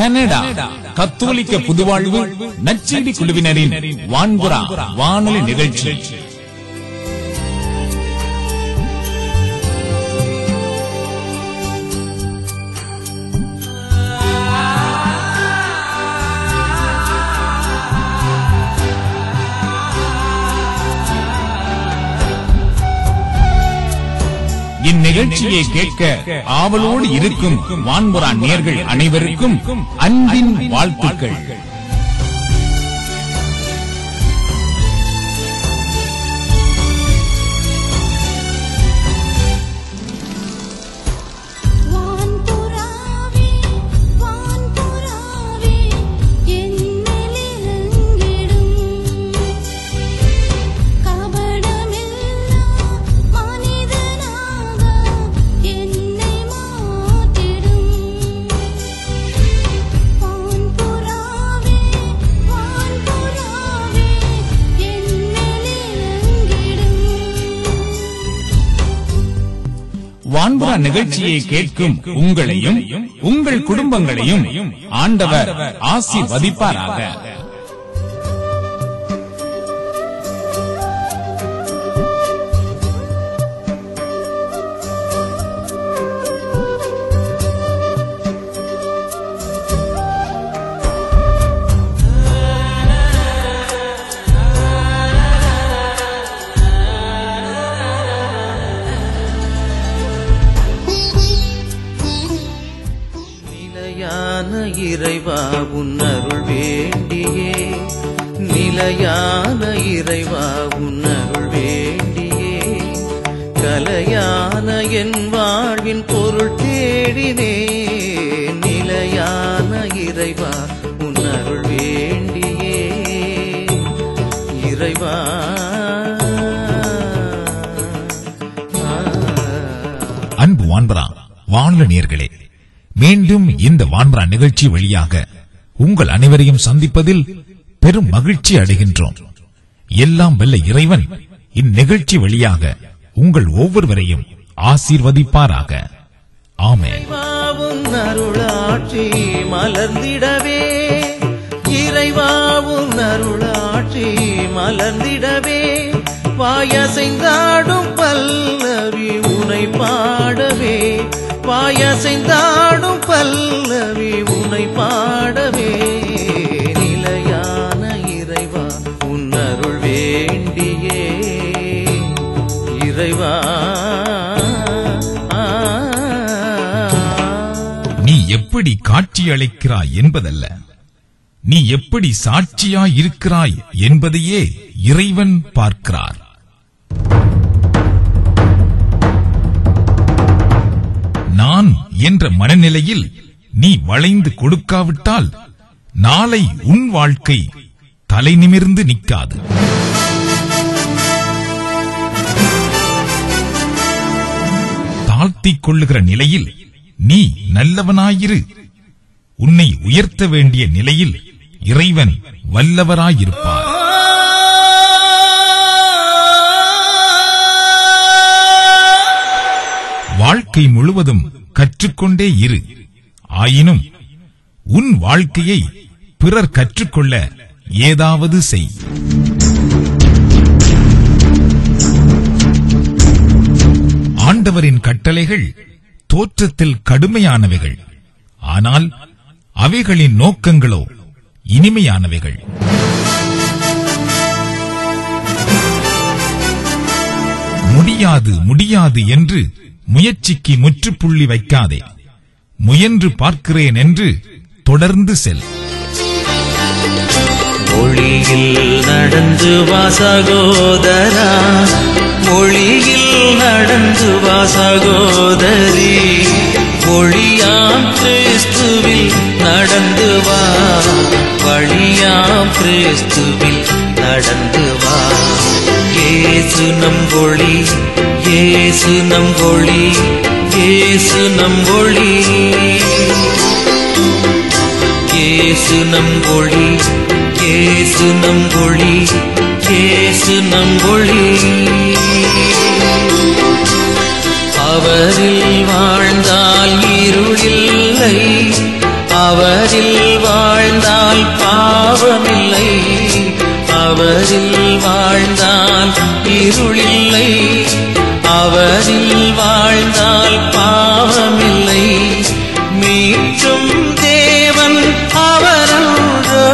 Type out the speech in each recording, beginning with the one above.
Canada கத்தோலிக்க புதுவாழ்வு நச்செடி குழுவினரின் வான்புறா வானொலி நிகழ்ச்சி இந்நிகழ்ச்சியை கேட்க ஆவலோடு இருக்கும் வான்புறா நேர்கள் அனைவருக்கும் அன்பின் வாழ்த்துக்கள் வான்புறாவே வான்புறாவே என்னிலிருங்கிடும் கபடமில்லா மனிதனாக என்னை மாற்றிடும் வான்புறாவே வான்புறாவே என்னிலிருங்கிடும் வான்புறா நிகழ்ச்சியை கேட்கும் உங்களையும் உங்கள் குடும்பங்களையும் ஆண்டவர் ஆசீர்வதிப்பாராக நிலையான இறைவா உன்னருள் வேண்டியே நிலையான இறைவா உன்னருள் வேண்டியே கலையான என் வாழ்வின் பொருள் தேடினே நிலையான இறைவா உன்னருள் வேண்டியே இறைவா அன்பு வான்பரா வானொலி நேர்களே மீண்டும் இந்த வான்பரா நிகழ்ச்சி வழியாக உங்கள் அனைவரையும் சந்திப்பதில் பெரும் மகிழ்ச்சி அடைகின்றோம் எல்லாம் வல்ல இறைவன் இந்நிகழ்ச்சி வழியாக உங்கள் ஒவ்வொருவரையும் ஆசீர்வதிப்பாராக ஆமென் இறைவாவும் அருளாட்சி மலர்ந்திடவே இறைவாவும் அருளாட்சி மலர்ந்திடவே வாயசைந்தாடும் பல்லவி உனை பாடவே வாயசைந்தாடும் பல்லவி உனை பாடவே நிலையான இறைவா உன்னருள் வேண்டியே இறைவா நீ எப்படி காட்சி அளிக்கிறாய் என்பதல்ல நீ எப்படி சாட்சியாய் இருக்கிறாய் என்பதையே இறைவன் பார்க்கிறார் நான் என்ற மனநிலையில் நீ வளைந்து கொடுக்காவிட்டால் நாளை உன் வாழ்க்கை தலை நிமிர்ந்து நிற்காது தாழ்த்திக் கொள்ளுகிற நிலையில் நீ நல்லவனாயிரு உன்னை உயர்த்த வேண்டிய நிலையில் இறைவன் வல்லவராயிருப்பார் வாழ்க்கை முழுவதும் கற்றுக்கொண்டே இரு ஆயினும் உன் வாழ்க்கையை பிறர் கற்றுக்கொள்ள ஏதாவது செய் ஆண்டவரின் கட்டளைகள் தோற்றத்தில் கடுமையானவைகள் ஆனால் அவைகளின் நோக்கங்களோ இனிமையானவைகள் முடியாது முடியாது என்று முயற்சிக்கு முற்றுப்புள்ளி வைக்காதே முயன்று பார்க்கிறேன் என்று தொடர்ந்து செல் ஒளியில் நடந்து வா சகோதரா ஒளியில் நடந்து வா சகோதரி ஒளியாம் கிறிஸ்துவில் நடந்து வா வழியாம் கிறிஸ்துவில் நடந்து வா ஏசு நம் ஒளி ஏசு நம் ஒளி ஏசு நம் ஒளி ஏசு நம் ஒளி ஏசு நம் ஒளி ஏசு நம் ஒளி அவரில் வாழ்ந்தால் இருளில்லை அவரில் வாழ்ந்தால் பாவமில்லை அவரில் வாழ்ந்தால் இருளில்லை அவரில் வாழ்ந்தால் பாவமில்லை மீட்டும் தேவன் அவரன்றோ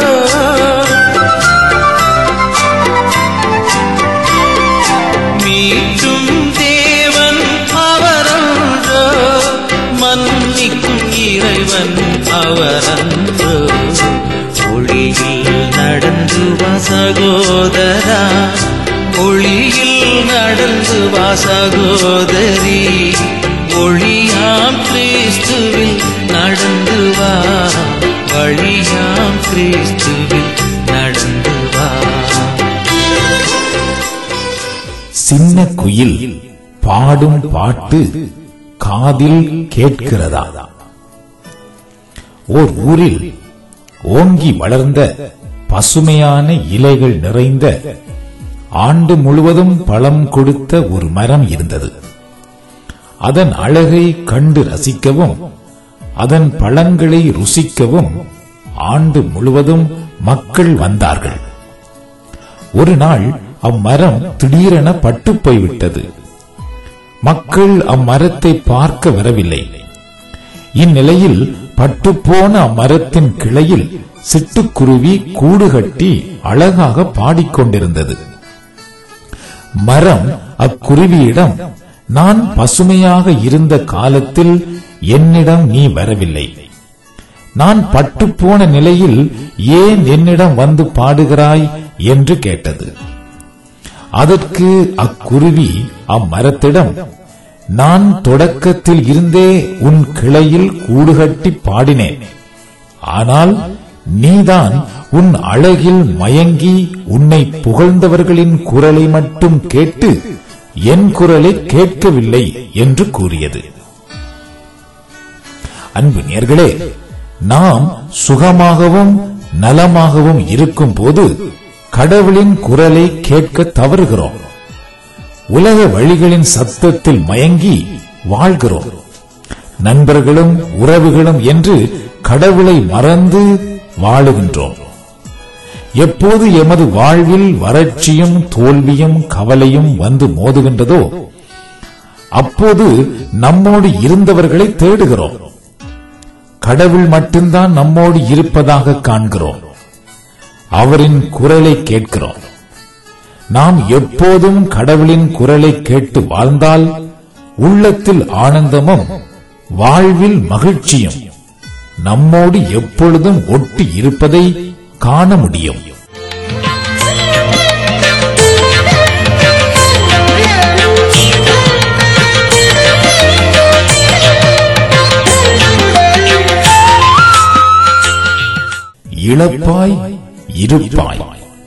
மீட்டும் தேவன் அவரன்றோ மன்னிக்கும் இறைவன் அவரன்றோ ஒளியில் நடந்து வா சகோதரா ஒளியில் நடந்து வா சகோதரி ஒளியாம் கிறிஸ்துவில் நடந்து வா வழியாம் கிறிஸ்துவில் நடந்து வா சின்ன குயில் பாடும் பாட்டு காதில் கேட்கிறதா ஓர் ஊரில் ஓங்கி வளர்ந்த பசுமையான இலைகள் நிறைந்த ஆண்டு முழுவதும் பழம் கொடுத்த ஒரு மரம் இருந்தது அதன் அழகை கண்டு ரசிக்கவும் அதன் பழங்களை ருசிக்கவும் ஆண்டு முழுவதும் மக்கள் வந்தார்கள் ஒரு நாள் அம்மரம் திடீரென பட்டுப் போய்விட்டது மக்கள் அம்மரத்தை பார்க்க வரவில்லை இந்நிலையில் பட்டுப்போன அம்மரத்தின் கிளையில் சிட்டுக்குருவி கூடு கட்டி அழகாக பாடிக்கொண்டிருந்தது மரம் அக்குருவியிடம் நான் பசுமையாக இருந்த காலத்தில் என்னிடம் நீ வரவில்லை நான் பட்டுப்போன நிலையில் ஏன் என்னிடம் வந்து பாடுகிறாய் என்று கேட்டது அதற்கு அக்குருவி அம்மரத்திடம் நான் தொடக்கத்தில் இருந்தே உன் கிளையில் கூடுகட்டி பாடினேன் ஆனால் நீதான் உன் அழகில் மயங்கி உன்னை புகழ்ந்தவர்களின் குரலை மட்டும் கேட்டு என் குரலை கேட்கவில்லை என்று கூறியது அன்பு நேர்களே நாம் சுகமாகவும் நலமாகவும் இருக்கும் போது கடவுளின் குரலை கேட்க தவறுகிறோம் உலக வழிகளின் சத்தத்தில் மயங்கி வாழ்கிறோம் நண்பர்களும் உறவுகளும் என்று கடவுளை மறந்து வாழுகின்றோம் எப்போது எமது வாழ்வில் வறட்சியும் தோல்வியும் கவலையும் வந்து மோதுகின்றதோ அப்போது நம்மோடு இருந்தவர்களை தேடுகிறோம் கடவுள் மட்டும்தான் நம்மோடு இருப்பதாக காண்கிறோம் அவரின் குரலை கேட்கிறோம் நாம் எப்போதும் கடவுளின் குரலை கேட்டு வாழ்ந்தால் உள்ளத்தில் ஆனந்தமும் வாழ்வில் மகிழ்ச்சியும் நம்மோடு எப்பொழுதும் ஒட்டி இருப்பதை காண முடியும் இழப்பாய் இருப்பாய்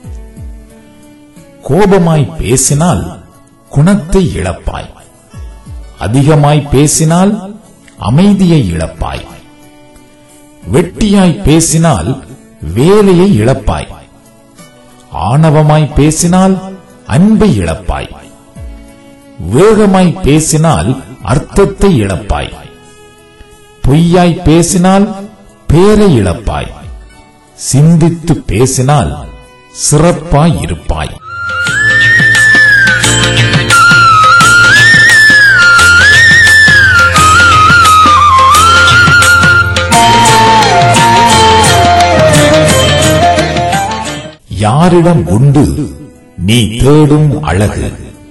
கோபமாய் பேசினால் குணத்தை இழப்பாய் அதிகமாய் பேசினால் அமைதியை இழப்பாய் வெட்டியாய் பேசினால் வேலையை இழப்பாய் ஆணவமாய் பேசினால் அன்பை இழப்பாய் வேகமாய் பேசினால் அர்த்தத்தை இழப்பாய் பொய்யாய் பேசினால் பேரை இழப்பாய் சிந்தித்து பேசினால் சிறப்பாய் இருப்பாய் யாரிடம் உண்டு நீ தேடும் அழகு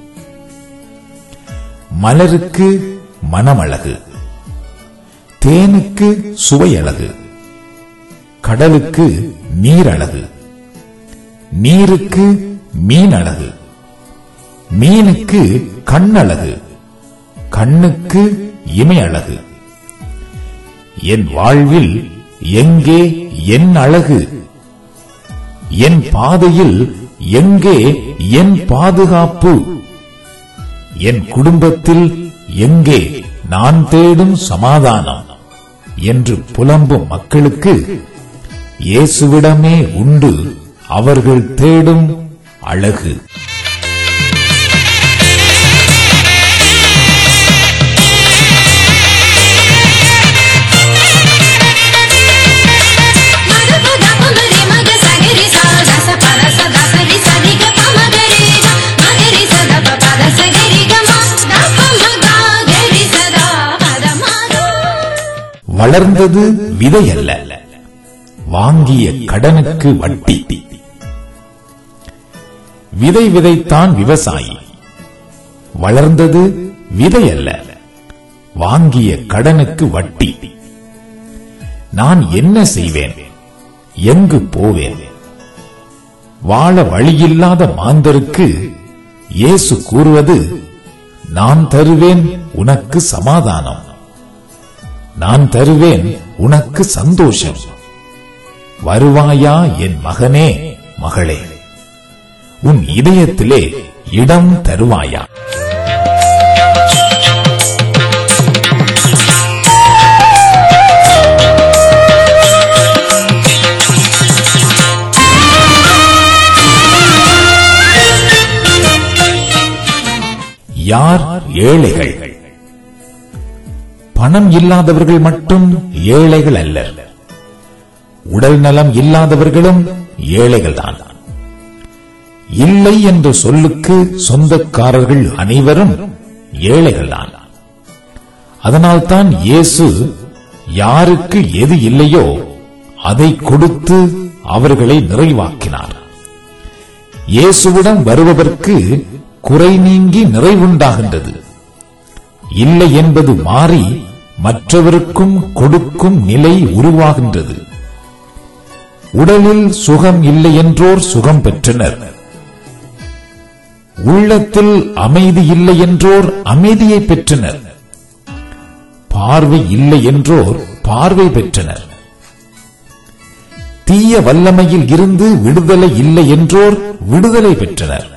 மலருக்கு மனமழகு தேனுக்கு சுவையழகு கடலுக்கு நீரழகு நீருக்கு மீன் அழகு மீனுக்கு கண்ணழகு கண்ணுக்கு இமை அழகு என் வாழ்வில் எங்கே என் அழகு என் பாதையில் எங்கே என் பாதுகாப்பு என் குடும்பத்தில் எங்கே நான் தேடும் சமாதானம் என்று புலம்பும் மக்களுக்கு இயேசுவிடமே உண்டு அவர்கள் தேடும் அழகு வளர்ந்தது விதை அல்ல வாங்கிய கடனுக்கு வட்டி விதை விதைத்தான் விவசாயி வளர்ந்தது விதை அல்ல வாங்கிய கடனுக்கு வட்டி நான் என்ன செய்வேன் எங்கு போவேன் வாழ வழியில்லாத மாந்தருக்கு இயேசு கூறுவது நான் தருவேன் உனக்கு சமாதானம் நான் தருவேன் உனக்கு சந்தோஷம் வருவாயா என் மகனே மகளே உன் இதயத்திலே இடம் தருவாயா யார் ஏழைகள் பணம் இல்லாதவர்கள் மட்டும் ஏழைகள் அல்ல உடல் நலம் இல்லாதவர்களும் ஏழைகள்தான் இல்லை என்ற சொல்லுக்கு சொந்தக்காரர்கள் அனைவரும் ஏழைகள்தான் அதனால்தான் இயேசு யாருக்கு எது இல்லையோ அதை கொடுத்து அவர்களை நிறைவாக்கினார் இயேசுவிடம் வருபவர்க்கு குறை நீங்கி நிறைவுண்டாகின்றது இல்லை என்பது மாறி மற்றவருக்கும் கொடுக்கும் நிலை உருவாகின்றது உடலில் சுகம் இல்லை என்றோர் சுகம் பெற்றனர் உள்ளத்தில் அமைதி இல்லை என்றோர் அமைதியை பெற்றனர் பார்வை இல்லை என்றோர் பார்வை பெற்றனர் தீய வல்லமையில் இருந்து விடுதலை இல்லை என்றோர் விடுதலை பெற்றனர்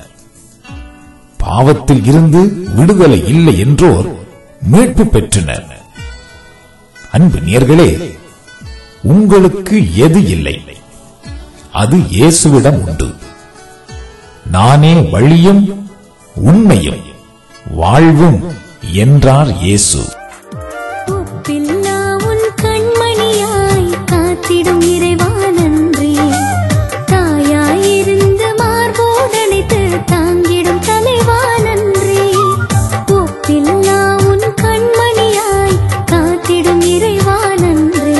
பாவத்தில் இருந்து விடுதலை இல்லை என்றோர் மீட்பு பெற்றனர் அன்பு நேர்களே உங்களுக்கு எது இல்லை அது இயேசுவிடம் உண்டு நானே வழியும் உண்மையும் வாழ்வும் என்றார் இயேசு ஒப்பில்லா உன் கண்மணியாய் காத்திடும் இறைவா நன்றி தாயாயிருந்து மார்போடணைத்து தாங்கிடும் தலைவா நன்றி ஒப்பில்லா உன் கண்மணியாய் காத்திடும் இறைவா நன்றி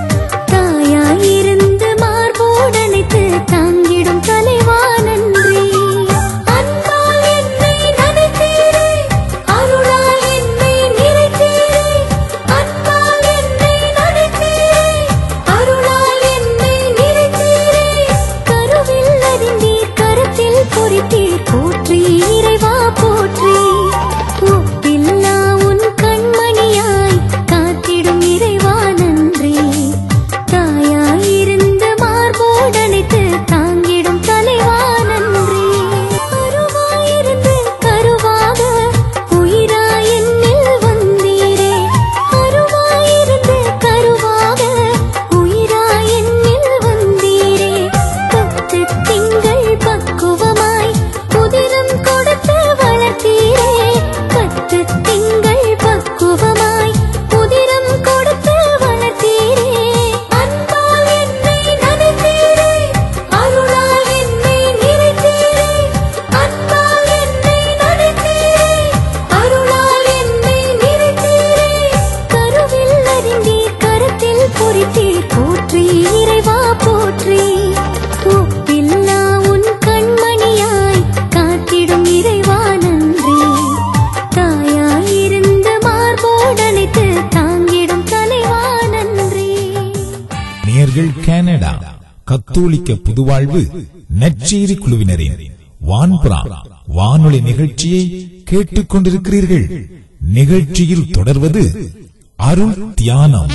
தாயாயிருந்து மார்போடணைத்து தாங்கிடும் தலைவா நன்றி அன்பால் என்னை நனைத்தீரே அருளால் என்னை நிறைத்தீரே அன்பால் என்னை நனைத்தீரே அருளால் என்னை நிறைத்தீரே கருவில் அறிந்தீர் கருத்தில் பொறித்தீர் போற்றி இறைவா போற்றி ஒப்பில்லா உன் கண்மணியாய் காத்திடும் இறைவா நன்றி தாயாயிருந்து மார்போடணைத்து தாங்கிடும் தலைவா நன்றி கருவாயிருந்து கருவாக உயிராய் என்னில் வந்தீரே கருவாயிருந்து கருவாக உயிராய் என்னில் வந்தீரே பத்து திங்கள் பக்குவமாய் புதிரம் கொடுத்து வளர்த்தீரே பத்து திங்கள் பக்குவமாய் புதிரம் கொடுத்து வளர்த்தீரே அன்பால் என்னை நனைத்தீரே அருளால் என்னை நிறைத்தீரே அன்பால் என்னை நனைத்தீரே அருளால் என்னை நிறைத்தீரே கருவில் அறிந்தீர் கருத்தில் பொறித்தீர் போற்றி இறைவா போற்றி ஒப்பில்லா உன் கண்மணியாய் காத்திடும் இறைவா நன்றி தாயாயிருந்து மார்போடணைத்து தாங்கிடும் தலைவா நன்றி நேர்கள் கனடா கத்தோலிக்க புதுவாழ்வு நற்செய்தி குழுவினரின் வான்புறா வானொலி நிகழ்ச்சியை கேட்டுக் கொண்டிருக்கிறீர்கள் நிகழ்ச்சியில் தொடர்வது அருள் தியானம்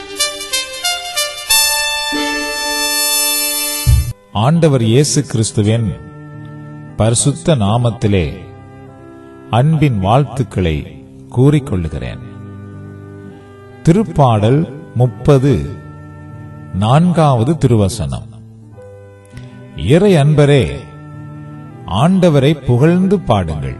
ஆண்டவர் இயேசு கிறிஸ்துவின் பரிசுத்த நாமத்திலே அன்பின் வாழ்த்துக்களை கூறிக்கொள்ளுகிறேன் திருப்பாடல் முப்பது நான்காவது திருவசனம் இறை அன்பரே ஆண்டவரை புகழ்ந்து பாடுங்கள்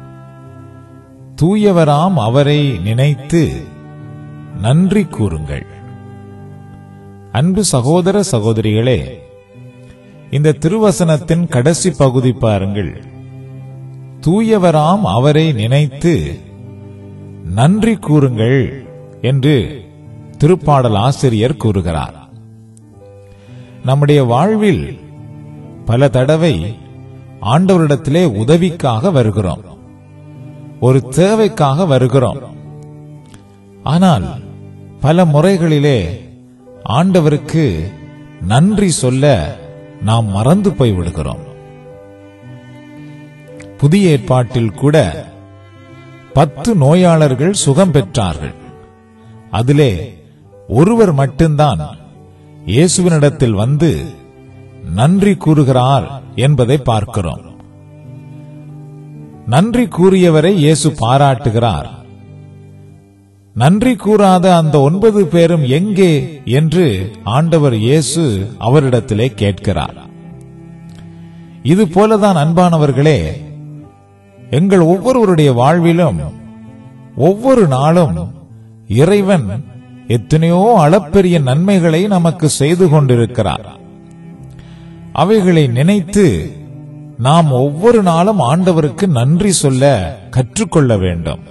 தூயவராம் அவரை நினைத்து நன்றி கூறுங்கள் அன்பு சகோதர சகோதரிகளே இந்த திருவசனத்தின் கடைசி பகுதி பாருங்கள் தூயவராம் அவரை நினைத்து நன்றி கூறுங்கள் என்று திருப்பாடல் ஆசிரியர் கூறுகிறார் நம்முடைய வாழ்வில் பல தடவை ஆண்டவரிடத்திலே உதவிக்காக வருகிறோம் ஒரு தேவைக்காக வருகிறோம் ஆனால் பல முறைகளிலே ஆண்டவருக்கு நன்றி சொல்ல நாம் மறந்து போய் விடுகிறோம் புதிய ஏற்பாட்டில் கூட பத்து நோயாளர்கள் சுகம் பெற்றார்கள் அதிலே ஒருவர் மட்டும்தான் இயேசுவினிடத்தில் வந்து நன்றி கூறுகிறார் என்பதை பார்க்கிறோம் நன்றி கூறியவரை இயேசு பாராட்டுகிறார் நன்றி கூறாத அந்த ஒன்பது பேரும் எங்கே என்று ஆண்டவர் இயேசு அவரிடத்திலே கேட்கிறார் இது போலதான் அன்பானவர்களே எங்கள் ஒவ்வொருவருடைய வாழ்விலும் ஒவ்வொரு நாளும் இறைவன் எத்தனையோ அளப்பெரிய நன்மைகளை நமக்கு செய்து கொண்டிருக்கிறார் அவைகளை நினைத்து நாம் ஒவ்வொரு நாளும் ஆண்டவருக்கு நன்றி சொல்ல கற்றுக்கொள்ள வேண்டும்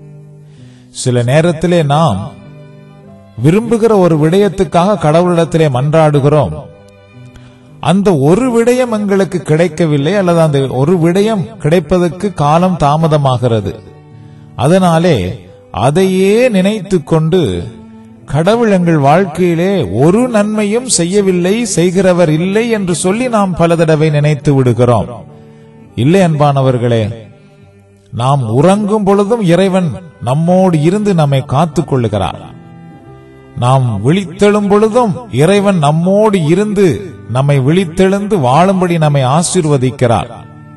சில நேரத்திலே நாம் விரும்புகிற ஒரு விடயத்துக்காக கடவுளிடத்திலே மன்றாடுகிறோம் அந்த ஒரு விடயம் எங்களுக்கு கிடைக்கவில்லை அல்லது அந்த ஒரு விடயம் கிடைப்பதற்கு காலம் தாமதமாகிறது அதனாலே அதையே நினைத்துக் கொண்டு கடவுள் எங்கள் வாழ்க்கையிலே ஒரு நன்மையும் செய்யவில்லை செய்கிறவர் இல்லை என்று சொல்லி நாம் பல தடவை நினைத்து விடுகிறோம் இல்லை அன்பானவர்களே நாம் உறங்கும் பொழுதும் இறைவன் நம்மோடு இருந்து நம்மை காத்துக் கொள்ளுகிறார் நாம் விழித்தெழும் பொழுதும் இறைவன் நம்மோடு இருந்து நம்மை விழித்தெழுந்து வாழும்படி நம்மை ஆசீர்வதிக்கிறார்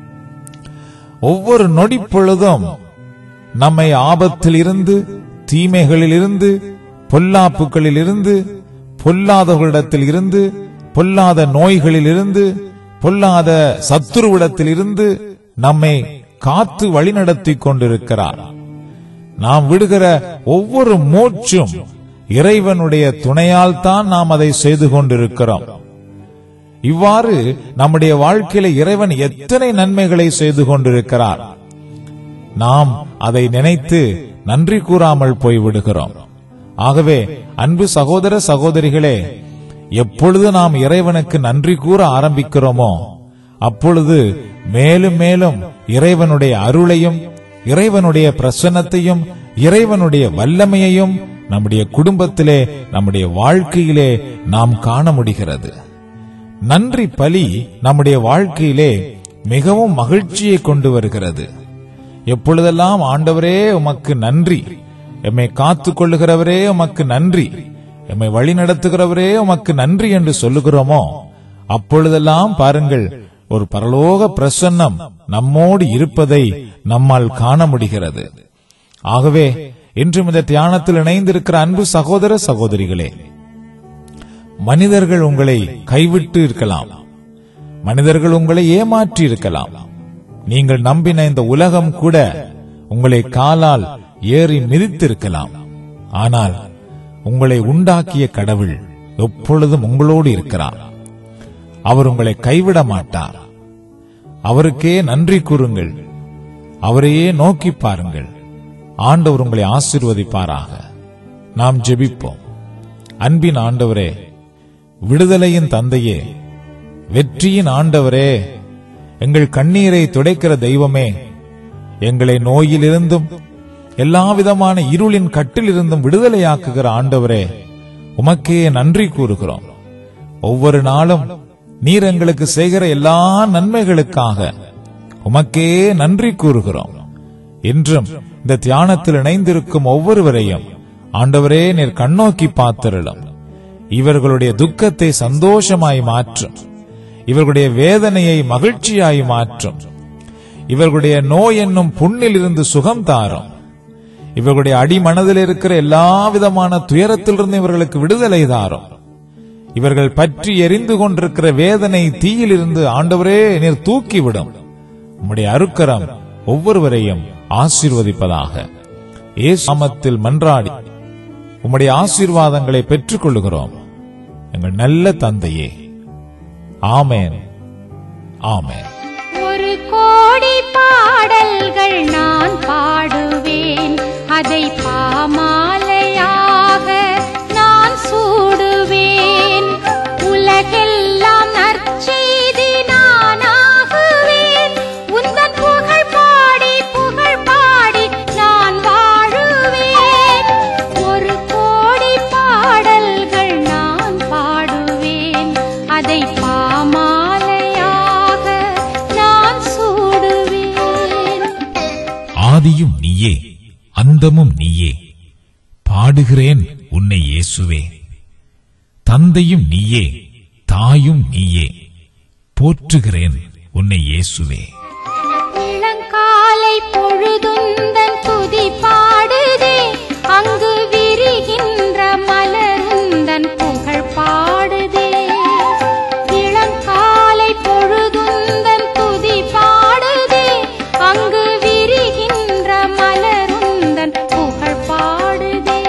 ஒவ்வொரு நொடி பொழுதும் நம்மை ஆபத்தில் இருந்து தீமைகளில் இருந்து பொல்லாப்புகளில் இருந்து பொல்லாதவர்களிடத்தில் இருந்து பொல்லாத நோய்களில் இருந்து பொல்லாத சத்துருவிடத்தில் இருந்து நம்மை காத்து வழிநடத்தி கொண்டிருக்கிறார் நாம் விடுகிற ஒவ்வொரு மூச்சும் இறைவனுடைய துணையால் தான் நாம் அதை செய்து கொண்டிருக்கிறோம் இவ்வாறு நம்முடைய வாழ்க்கையில இறைவன் எத்தனை நன்மைகளை செய்து கொண்டிருக்கிறார் நாம் அதை நினைத்து நன்றி கூறாமல் போய்விடுகிறோம் ஆகவே அன்பு சகோதர சகோதரிகளே எப்பொழுது நாம் இறைவனுக்கு நன்றி கூற ஆரம்பிக்கிறோமோ அப்பொழுது மேலும் மேலும் இறைவனுடைய அருளையும் இறைவனுடைய பிரசன்னத்தையும் இறைவனுடைய வல்லமையையும் நம்முடைய குடும்பத்திலே நம்முடைய வாழ்க்கையிலே நாம் காண முடிகிறது நன்றி பலி நம்முடைய வாழ்க்கையிலே மிகவும் மகிழ்ச்சியை கொண்டு வருகிறது எப்பொழுதெல்லாம் ஆண்டவரே உமக்கு நன்றி எம்மை காத்துக் கொள்ளுகிறவரே உமக்கு நன்றி எம்மை வழி நடத்துகிறவரே உமக்கு நன்றி என்று சொல்லுகிறோமோ அப்பொழுதெல்லாம் பாருங்கள் ஒரு பரலோக பிரசன்னம் நம்மோடு இருப்பதை நம்மால் காண முடிகிறது ஆகவே இன்றும் இந்த தியானத்தில் இணைந்திருக்கிற அன்பு சகோதர சகோதரிகளே மனிதர்கள் உங்களை கைவிட்டு இருக்கலாம் மனிதர்கள் உங்களை ஏமாற்றி இருக்கலாம் நீங்கள் நம்பின இந்த உலகம் கூட உங்களை காலால் ஏறி மிதித்திருக்கலாம் ஆனால் உங்களை உண்டாக்கிய கடவுள் எப்பொழுதும் உங்களோடு இருக்கிறார் அவர் உங்களை கைவிட மாட்டார் அவருக்கே நன்றி கூறுங்கள் அவரையே நோக்கி பாருங்கள் ஆண்டவர் உங்களை ஆசீர்வதிப்பாராக நாம் ஜெபிப்போம் அன்பின் ஆண்டவரே விடுதலையின் தந்தையே வெற்றியின் ஆண்டவரே எங்கள் கண்ணீரை துடைக்கிற தெய்வமே எங்களை நோயிலிருந்தும் எல்லா விதமான இருளின் கட்டிலிருந்தும் விடுதலையாக்குகிற ஆண்டவரே உமக்கே நன்றி கூறுகிறோம் ஒவ்வொரு நாளும் நீர் எங்களுக்கு செய்கிற எல்லா நன்மைகளுக்காக உமக்கே நன்றி கூறுகிறோம் இன்றும் இந்த தியானத்தில் இணைந்திருக்கும் ஒவ்வொருவரையும் ஆண்டவரே நீர் கண்ணோக்கி பார்த்தருளும் இவர்களுடைய துக்கத்தை சந்தோஷமாய் மாற்றும் இவர்களுடைய வேதனையை மகிழ்ச்சியாய் மாற்றும் இவர்களுடைய நோய் என்னும் புண்ணில் இருந்து சுகம் தாரும் இவர்களுடைய அடிமனதில் இருக்கிற எல்லா விதமான துயரத்திலிருந்து இவர்களுக்கு விடுதலை தாரும் இவர்கள் பற்றி எரிந்து கொண்டிருக்கிற வேதனை தீயிலிருந்து ஆண்டவரே நீர் தூக்கிவிடும் உம்முடைய அருக்கரம் ஒவ்வொருவரையும் ஆசீர்வதிப்பதாக ஏசாமத்தில் மன்றாடி உம்முடைய ஆசீர்வாதங்களை பெற்றுக் கொள்ளுகிறோம் எங்கள் நல்ல தந்தையே ஆமேன் ஆமேன் ஒரு கோடி பாடல்கள் நான் பாடுவேன் அதை பாமாலையாக நான் ஆதியும் நீயே அந்தமும் நீயே பாடுகிறேன் உன்னை இயேசுவே தந்தையும் நீயே தாயும் நீயே போற்றுகிறேன் உன்னை இயேசுவே இளங்காலை பொழுதுந்தன் துதி பாடுதே அங்கு விரிகின்ற மலருந்தன் புகழ் பாடுதே இளங்காலை பொழுதுந்தன் துதி பாடுதே அங்கு விரிகின்ற மலருந்தன் புகழ் பாடுதே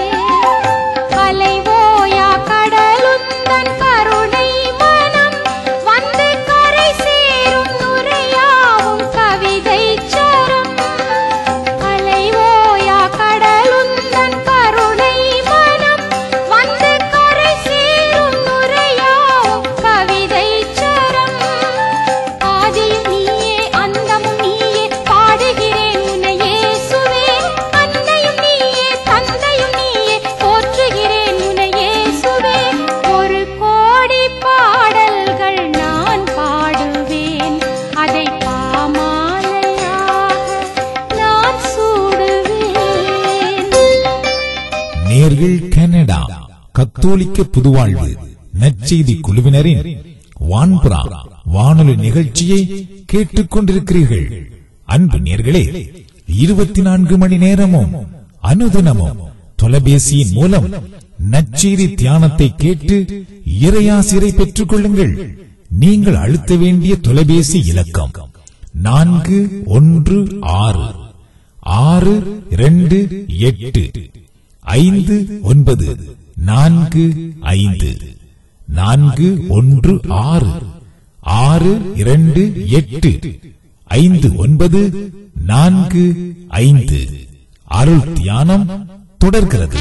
அலைவோயா கடலுந்தன் கருணை மனம் வந்து கரை சேரும் நுரையாவும் கவிதை சரம் அலைவோயா கடலுந்தன் கருணை மனம் வந்து கரை சேரும் நுரையாவும் கவிதை சரம் ஆதியும் நீயே அந்தமும் நீயே பாடுகிறேன் உன்னை இயேசுவே அன்னையும் நீயே தந்தையும் நீயே போற்றுகிறேன் உன்னை இயேசுவே ஒரு கோடி பாடல்கள் நான் பாடுவேன் அதை பாமாலையாக நான் சூடுவேன் நேர்கள் கனடா கத்தோலிக்க புதுவாழ்வு நற்செய்தி குழுவினரின் வான்புறா வானொலி நிகழ்ச்சியை கேட்டுக் கொண்டிருக்கிறீர்கள் அன்பு நேர்களே இருபத்தி நான்கு மணி நேரமும் அனுதினமும் தொலைபேசியின் மூலம் நற்செய்தி தியானத்தை கேட்டு இறையாசிரை பெற்றுக் கொள்ளுங்கள் நீங்கள் அழுத்த வேண்டிய தொலைபேசி இலக்கம் நான்கு ஒன்று ஆறு ஆறு இரண்டு எட்டு ஐந்து ஒன்பது நான்கு ஐந்து நான்கு ஒன்று ஆறு ஆறு இரண்டு எட்டு ஐந்து ஒன்பது நான்கு ஐந்து அருள் தியானம் தொடர்கிறது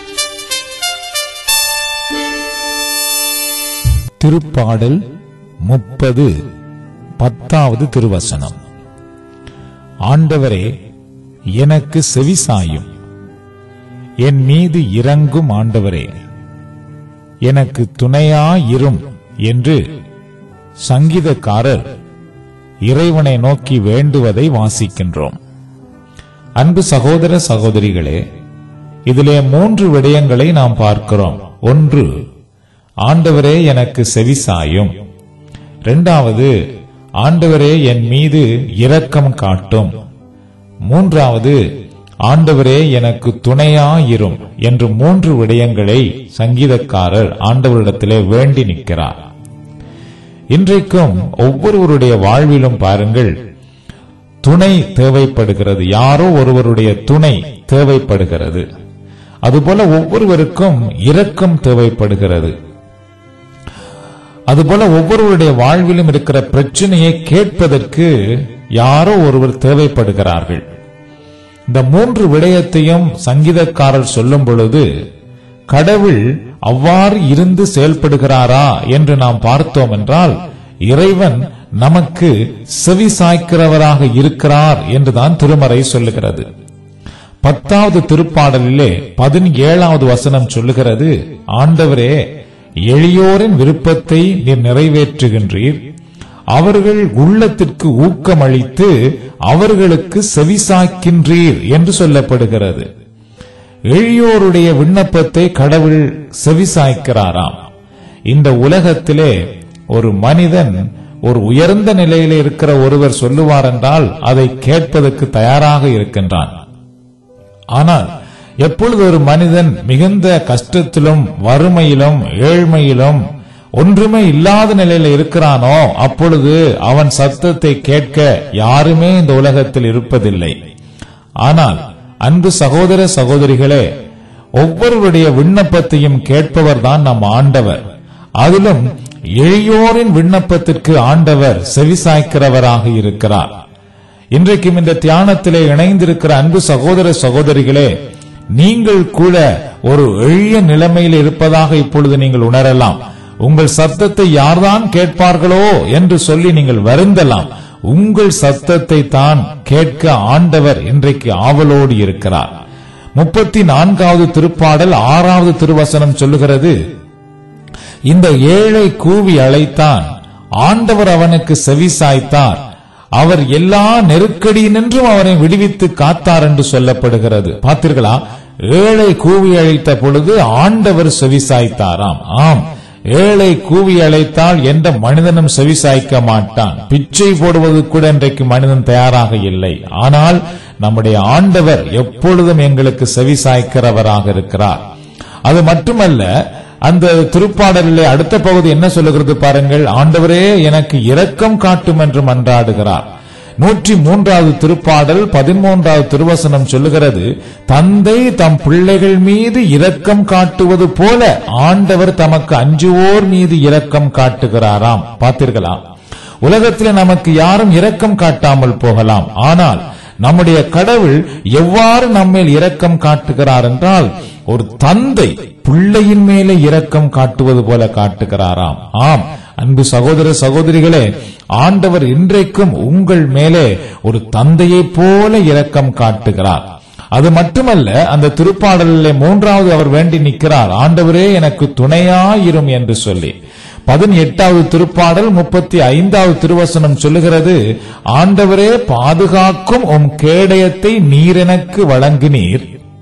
திருப்பாடல் முப்பது பத்தாவது திருவசனம் ஆண்டவரே எனக்கு செவிசாயும் என் மீது இறங்கும் ஆண்டவரே எனக்கு துணையாயிரும் என்று சங்கீதக்காரர் இறைவனை நோக்கி வேண்டுவதை வாசிக்கின்றோம் அன்பு சகோதர சகோதரிகளே இதிலே மூன்று விடயங்களை நாம் பார்க்கிறோம் ஒன்று ஆண்டவரே எனக்கு செவிசாயும் இரண்டாவது ஆண்டவரே என் மீது இரக்கம் காட்டும் மூன்றாவது ஆண்டவரே எனக்கு துணையாயிரும் என்று மூன்று விடயங்களை சங்கீதக்காரர் ஆண்டவரிடத்திலே வேண்டி நிற்கிறார் இன்றைக்கும் ஒவ்வொருவருடைய வாழ்விலும் பாருங்கள் துணை தேவைப்படுகிறது யாரோ ஒருவருடைய துணை தேவைப்படுகிறது அதுபோல ஒவ்வொருவருக்கும் இரக்கம் தேவைப்படுகிறது அதுபோல ஒவ்வொருவருடைய வாழ்விலும் இருக்கிற பிரச்சனையை கேட்பதற்கு யாரோ ஒருவர் தேவைப்படுகிறார்கள் இந்த மூன்று விடயத்தையும் சங்கீதக்காரர் சொல்லும் பொழுது கடவுள் அவ்வாறு இருந்து செயல்படுகிறாரா என்று நாம் பார்த்தோம் என்றால் இறைவன் நமக்கு செவி சாய்க்கிறவராக இருக்கிறார் என்றுதான் திருமறை சொல்லுகிறது பத்தாவது திருப்பாடலிலே பதினேழாவது வசனம் சொல்லுகிறது ஆண்டவரே எளியோரின் விருப்பத்தை நீர் நிறைவேற்றுகின்றீர் அவர்கள் உள்ளத்திற்கு ஊக்கமளித்து அவர்களுக்கு செவிசாய்க்கின்றீர் என்று சொல்லப்படுகிறது எளியோருடைய விண்ணப்பத்தை கடவுள் செவிசாய்க்கிறாராம் இந்த உலகத்திலே ஒரு மனிதன் ஒரு உயர்ந்த நிலையில இருக்கிற ஒருவர் சொல்லுவார் என்றால் அதை கேட்பதற்கு தயாராக இருக்கின்றான் ஆனால் எப்பொழுது ஒரு மனிதன் மிகுந்த கஷ்டத்திலும் வறுமையிலும் ஏழ்மையிலும் ஒன்றுமே இல்லாத நிலையில இருக்கிறானோ அப்பொழுது அவன் சத்தத்தை கேட்க யாருமே இந்த உலகத்தில் இருப்பதில்லை ஆனால் அன்பு சகோதர சகோதரிகளே ஒவ்வொருவருடைய விண்ணப்பத்தையும் கேட்பவர் தான் நம் ஆண்டவர் அதிலும் எளியோரின் விண்ணப்பத்திற்கு ஆண்டவர் செவிசாய்க்கிறவராக இருக்கிறார் இன்றைக்கும் இந்த தியானத்திலே இணைந்திருக்கிற அன்பு சகோதர சகோதரிகளே நீங்கள் கூட ஒரு எளிய நிலைமையில் இருப்பதாக இப்பொழுது நீங்கள் உணரலாம் உங்கள் சத்தத்தை யார்தான் கேட்பார்களோ என்று சொல்லி நீங்கள் வருந்தலாம் உங்கள் சத்தத்தை தான் கேட்க ஆண்டவர் இன்றைக்கு ஆவலோடு இருக்கிறார் முப்பத்தி நான்காவது திருப்பாடல் ஆறாவது திருவசனம் சொல்லுகிறது இந்த ஏழை கூவி அழைத்தான் ஆண்டவர் அவனுக்கு செவி சாய்த்தார் அவர் எல்லா நெருக்கடியினின்றும் அவரை விடுவித்து காத்தார் என்று சொல்லப்படுகிறது பார்த்தீர்களா ஏழை கூவி அழைத்த பொழுது ஆண்டவர் செவிசாய்த்தாராம் ஆம் ஏழை கூவி அழைத்தால் எந்த மனிதனும் செவிசாய்க்க மாட்டான் பிச்சை போடுவது கூட இன்றைக்கு மனிதன் தயாராக இல்லை ஆனால் நம்முடைய ஆண்டவர் எப்பொழுதும் எங்களுக்கு செவிசாய்க்கிறவராக இருக்கிறார் அது மட்டுமல்ல அந்த திருப்பாடலிலே அடுத்த பகுதி என்ன சொல்லுகிறது பாருங்கள் ஆண்டவரே எனக்கு இரக்கம் காட்டும் என்று மன்றாடுகிறார் நூற்றி மூன்றாவது திருப்பாடல் பதிமூன்றாவது திருவசனம் சொல்லுகிறது தந்தை தம் பிள்ளைகள் மீது இரக்கம் காட்டுவது போல ஆண்டவர் தமக்கு அஞ்சுவோர் மீது இரக்கம் காட்டுகிறாராம் பார்த்தீர்களா உலகத்திலே நமக்கு யாரும் இரக்கம் காட்டாமல் போகலாம் ஆனால் நம்முடைய கடவுள் எவ்வாறு நம்மேல் இரக்கம் காட்டுகிறார் என்றால் ஒரு தந்தை பிள்ளையின் மேலே இரக்கம் காட்டுவது போல காட்டுகிறாராம் ஆம் அன்பு சகோதர சகோதரிகளே ஆண்டவர் இன்றைக்கும் உங்கள் மேலே ஒரு தந்தையைப் போல இரக்கம் காட்டுகிறார் அது மட்டுமல்ல அந்த திருப்பாடலிலே மூன்றாவது அவர் வேண்டி நிற்கிறார் ஆண்டவரே எனக்கு துணையாயிரும் என்று சொல்லி பதினெட்டாவது திருப்பாடல் முப்பத்தி ஐந்தாவது திருவசனம் சொல்லுகிறது ஆண்டவரே பாதுகாக்கும் உம் கேடயத்தை நீர் எனக்கு வழங்கினீர்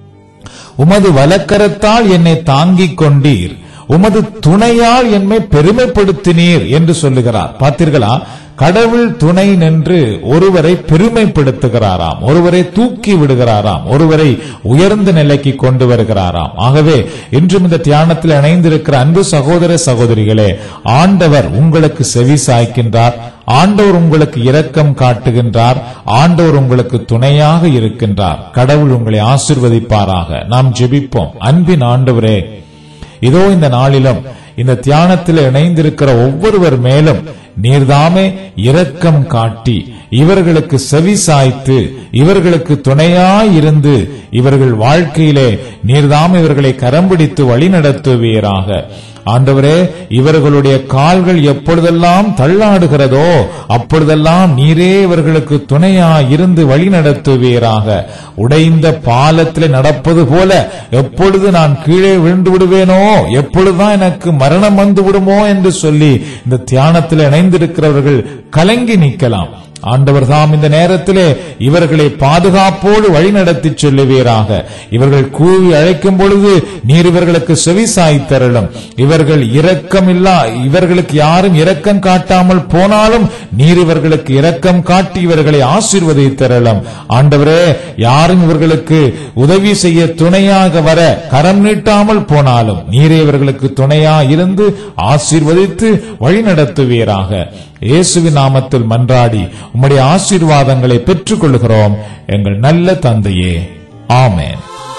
உமது வலக்கரத்தால் என்னை தாங்கிக் கொண்டீர் உமது துணையால் என்னை பெருமைப்படுத்தினீர் என்று சொல்லுகிறார் பார்த்தீர்களா கடவுள் துணை நின்று ஒருவரை பெருமைப்படுத்துகிறாராம் ஒருவரை தூக்கி விடுகிறாராம் ஒருவரை உயர்ந்த நிலைக்கு கொண்டு வருகிறாராம் ஆகவே இன்றும் இந்த தியானத்தில் இணைந்திருக்கிற அன்பு சகோதர சகோதரிகளே ஆண்டவர் உங்களுக்கு செவி சாய்க்கின்றார் ஆண்டவர் உங்களுக்கு இரக்கம் காட்டுகின்றார் ஆண்டவர் உங்களுக்கு துணையாக இருக்கின்றார் கடவுள் உங்களை ஆசிர்வதிப்பாராக நாம் ஜெபிப்போம் அன்பின் ஆண்டவரே இதோ இந்த நாளிலும் இந்த தியானத்தில் இணைந்திருக்கிற ஒவ்வொருவர் மேலும் நீர்தாமே இரக்கம் காட்டி இவர்களுக்கு செவி சாய்த்து இவர்களுக்கு துணையாயிருந்து இவர்கள் வாழ்க்கையிலே நீர்தாம் இவர்களை கரம் பிடித்து வழிநடத்துவீராக ஆண்டவரே இவர்களுடைய கால்கள் எப்பொழுதெல்லாம் தள்ளாடுகிறதோ அப்பொழுதெல்லாம் நீரே இவர்களுக்கு துணையா இருந்து வழி நடத்துவீராக உடைந்த பாலத்திலே நடப்பது போல எப்பொழுது நான் கீழே விழுந்து விடுவேனோ எப்பொழுதுதான் எனக்கு மரணம் வந்து விடுமோ என்று சொல்லி இந்த தியானத்தில் இணைந்திருக்கிறவர்கள் கலங்கி நிற்கலாம் ஆண்டவர் தாம் இந்த நேரத்திலே இவர்களை பாதுகாப்போடு வழிநடத்தி செல்லுவீராக இவர்கள் கூவி அழைக்கும் பொழுது நீர் இவர்களுக்கு செவிசாய் தரலும் இவர்கள் இரக்கமில்லா இவர்களுக்கு யாரும் இரக்கம் காட்டாமல் போனாலும் நீர் இவர்களுக்கு இரக்கம் காட்டி இவர்களை ஆசீர்வதித்தரலும் ஆண்டவரே யாரும் இவர்களுக்கு உதவி செய்ய துணையாக வர கரம் நீட்டாமல் போனாலும் நீரே இவர்களுக்கு துணையா இருந்து ஆசீர்வதித்து வழிநடத்துவீராக இயேசுவின் நாமத்தில் மன்றாடி உம்முடைய ஆசீர்வாதங்களை பெற்றுக் கொள்கிறோம் எங்கள் நல்ல தந்தையே ஆமென்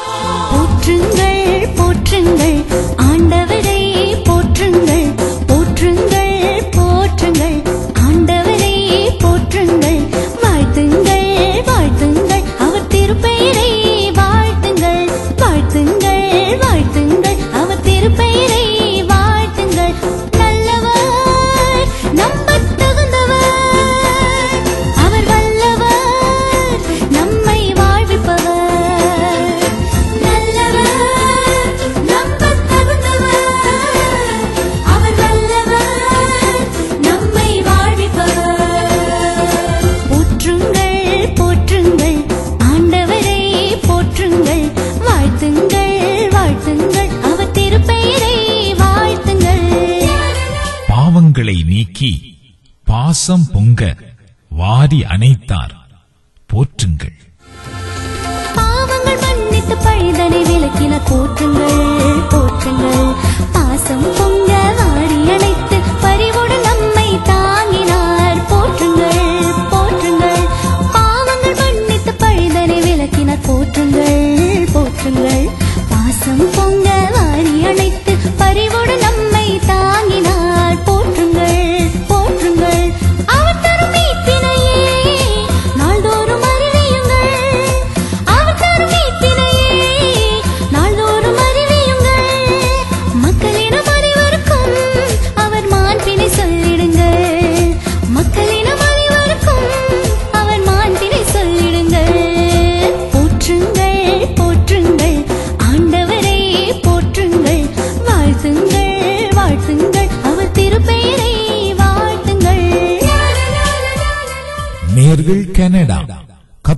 போற்றுங்கள் போற்றுங்கள் ஆண்டவரை போற்றுங்கள் போற்றுங்கள் போற்றுங்கள் ஆண்டவரை போற்றுங்கள் வாழ்த்துங்கள் வாழ்த்துங்கள் அவர் திருப்பெயரை வாழ்த்துங்கள் வாழ்த்துங்கள் வாழ்த்துங்கள் அவர் திருப்பெயரை வாழ்த்துங்கள் நல்லவர் நம்பத் தகுந்தவர் அவர் வல்லவர் நம்மை வாழ்விப்பவர் நல்லவர் நம்பத் தகுந்தவர் அவர் வல்லவர் நம்மை வாழ்விப்பவர் போற்றுங்கள் போற்றுங்கள் ஆண்டவரை போற்றுங்கள் வாழ்த்துங்கள் வாழ்த்துங்கள் அவர் திருப்பெயரை வாழ்த்துங்கள் பாவங்களை நீக்கி பாசம் பொங்க வாரி அணைத்தார் போற்றுங்கள் பாவங்கள் மன்னித்து பழிதனை விலக்கின போற்றுங்கள் போற்றுங்கள் பாசம் பொங்க வாரி அணைத்து பரிவோடு நம்மை தாங்கினார் போற்றுங்கள் போற்றுங்கள் பாவங்கள் மன்னித்து பழிதனை விலக்கின போற்றுங்கள் போற்றுங்கள் பாசம் பொங்க வாரி அணைத்து பரிவோடு நம்மை தாங்கினார் போற்றுங்கள் போற்றுங்கள் அவர் தரும் மீட்பினையே நாள்தோறும் அறிவியுங்கள் அவர் தரும் மீட்பினையே நாள்தோறும் அறிவியுங்கள் மக்களிடம் அறிவருக்கும்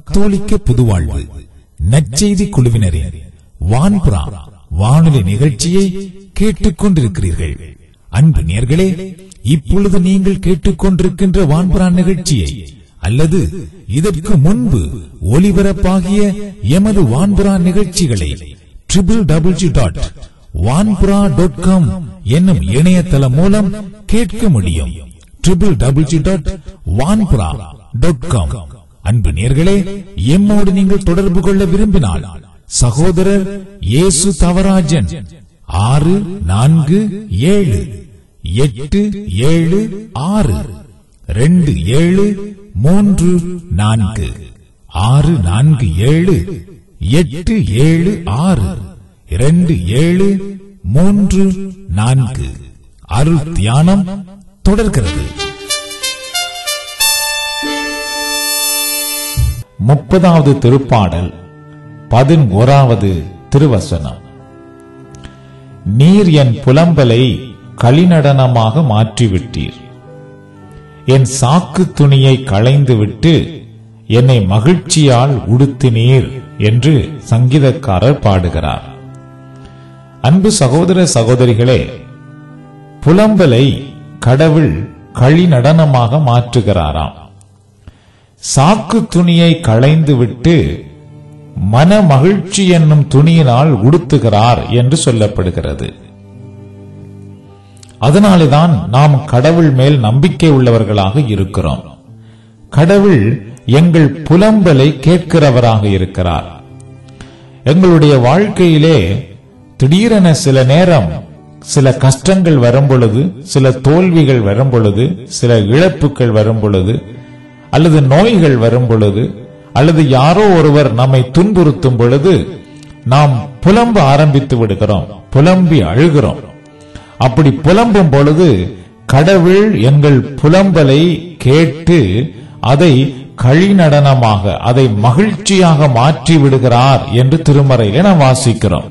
கத்தோலிக்க புதுவாழ்வு நற்செய்தி குழுவினரின் வான்புறா வானொலி நிகழ்ச்சியை கேட்டுக் கொண்டிருக்கிறீர்கள் அன்பு நேர்களே இப்பொழுது நீங்கள் கேட்டுக்கொண்டிருக்கின்ற வான்புறா நிகழ்ச்சியை அல்லது இதற்கு முன்பு ஒலிபரப்பாகிய எமது வான்புறா நிகழ்ச்சிகளை triple double G dot Vanpura dot com என்னும் இணையதளம் மூலம் கேட்க முடியும் triple double G dot Vanpura dot com அன்பு நேர்களே எம்மோடு நீங்கள் தொடர்பு கொள்ள விரும்பினால் சகோதரர் இயேசு தவராஜன் ஆறு நான்கு ஏழு எட்டு ஏழு ஆறு ரெண்டு ஏழு மூன்று நான்கு ஆறு நான்கு ஏழு எட்டு ஏழு ஆறு இரண்டு ஏழு மூன்று நான்கு அருள் தியானம் தொடர்கிறது முப்பதாவது திருப்பாடல் பதினோராவது திருவசனம் நீர் என் புலம்பலை களிநடனமாக மாற்றிவிட்டீர் என் சாக்கு துணியை களைந்துவிட்டு என்னை மகிழ்ச்சியால் உடுத்தினீர் என்று சங்கீதக்காரர் பாடுகிறார் அன்பு சகோதர சகோதரிகளே புலம்பலை கடவுள் களிநடனமாக மாற்றுகிறாராம் சாக்கு துணியை களைந்துவிட்டு மன மகிழ்ச்சி என்னும் துணியினால் உடுத்துகிறார் என்று சொல்லப்படுகிறது அதனாலேதான் நாம் கடவுள் மேல் நம்பிக்கை உள்ளவர்களாக இருக்கிறோம் கடவுள் எங்கள் புலம்பலை கேட்கிறவராக இருக்கிறார் எங்களுடைய வாழ்க்கையிலே திடீரென சில நேரம் சில கஷ்டங்கள் வரும் பொழுது சில தோல்விகள் வரும் பொழுது சில இழப்புகள் வரும் பொழுது அல்லது நோய்கள் வரும் பொழுது அல்லது யாரோ ஒருவர் நம்மை துன்புறுத்தும் பொழுது நாம் புலம்ப ஆரம்பித்து விடுகிறோம் புலம்பி அழுகிறோம் அப்படி புலம்பும் பொழுது கடவுள் எங்கள் புலம்பலை கேட்டு அதை களிநடனமாக அதை மகிழ்ச்சியாக மாற்றி விடுகிறார் என்று திருமறையிலே நாம் வாசிக்கிறோம்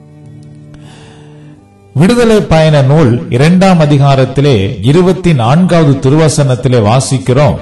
விடுதலை பயண நூல் இரண்டாம் அதிகாரத்திலே இருபத்தி நான்காவது திருவசனத்திலே வாசிக்கிறோம்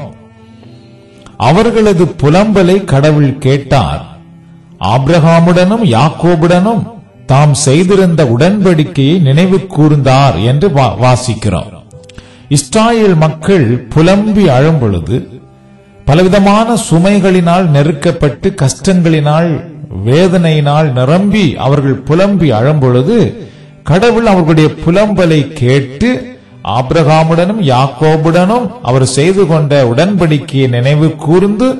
அவர்களது புலம்பலை கடவுள் கேட்டார் ஆப்ரஹாமுடனும் யாக்கோபுடனும் தாம் செய்திருந்த உடன்படிக்கையை நினைவு கூர்ந்தார் என்று வா- வாசிக்கிறோம் இஸ்ராயேல் மக்கள் புலம்பி அழும் பொழுது பலவிதமான சுமைகளினால் நெருக்கப்பட்டு கஷ்டங்களினால் வேதனையினால் நிரம்பி அவர்கள் புலம்பி அழும் பொழுது கடவுள் அவர்களுடைய புலம்பலை கேட்டு ஆபிரகாமுடனும் யாக்கோபுடனும் அவர் செய்து கொண்ட உடன்படிக்கையை நினைவு கூர்ந்து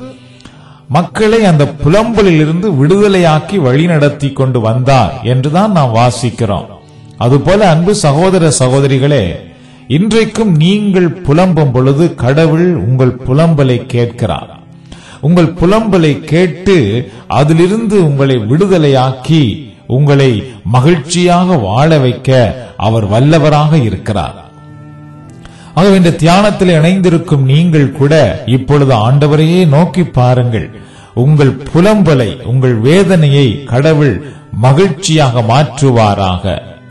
மக்களை அந்த புலம்பலில் இருந்து விடுதலையாக்கி வழிநடத்தி கொண்டு வந்தார் என்றுதான் நாம் வாசிக்கிறோம் அதுபோல அன்பு சகோதர சகோதரிகளே இன்றைக்கும் நீங்கள் புலம்பும் பொழுது கடவுள் உங்கள் புலம்பலை கேட்கிறார் உங்கள் புலம்பலை கேட்டு அதிலிருந்து உங்களை விடுதலையாக்கி உங்களை மகிழ்ச்சியாக வாழ வைக்க அவர் வல்லவராக இருக்கிறார் ஆகவே இந்த தியானத்தில் இணைந்திருக்கும் நீங்கள் கூட இப்பொழுது ஆண்டவரையே நோக்கி பாருங்கள் உங்கள் புலம்பலை உங்கள் வேதனையை கடவுள் மகிழ்ச்சியாக மாற்றுவாராக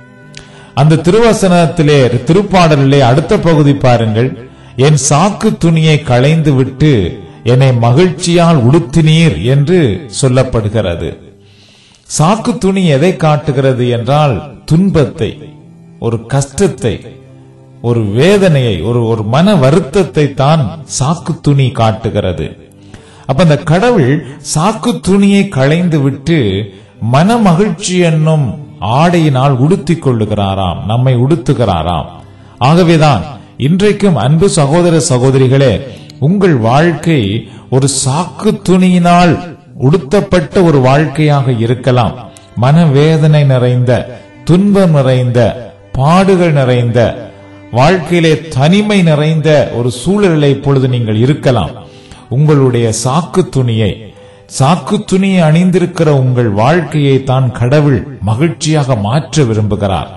அந்த திருவசனத்திலே திருப்பாடலிலே அடுத்த பகுதி பாருங்கள் என் சாக்கு துணியை களைந்து விட்டு என்னை மகிழ்ச்சியால் உடுத்தினீர் என்று சொல்லப்படுகிறது சாக்கு துணி எதை காட்டுகிறது என்றால் துன்பத்தை ஒரு கஷ்டத்தை ஒரு வேதனையை ஒரு ஒரு மன வருத்தத்தை தான் சாக்கு துணி காட்டுகிறது அப்ப அந்த கடவுள் சாக்கு துணியை களைந்து விட்டு மன மகிழ்ச்சி என்னும் ஆடையினால் உடுத்திக் கொள்ளுகிறாராம் நம்மை உடுத்துகிறாராம் ஆகவேதான் இன்றைக்கும் அன்பு சகோதர சகோதரிகளே உங்கள் வாழ்க்கை ஒரு சாக்கு துணியினால் உடுத்தப்பட்ட ஒரு வாழ்க்கையாக இருக்கலாம் மனவேதனை நிறைந்த துன்பம் நிறைந்த பாடுகள் நிறைந்த வாழ்க்கையிலே தனிமை நிறைந்த ஒரு சூழலை இப்பொழுது நீங்கள் இருக்கலாம் உங்களுடைய சாக்கு துணியை சாக்கு துணியை அணிந்திருக்கிற உங்கள் வாழ்க்கையை தான் கடவுள் மகிழ்ச்சியாக மாற்ற விரும்புகிறார்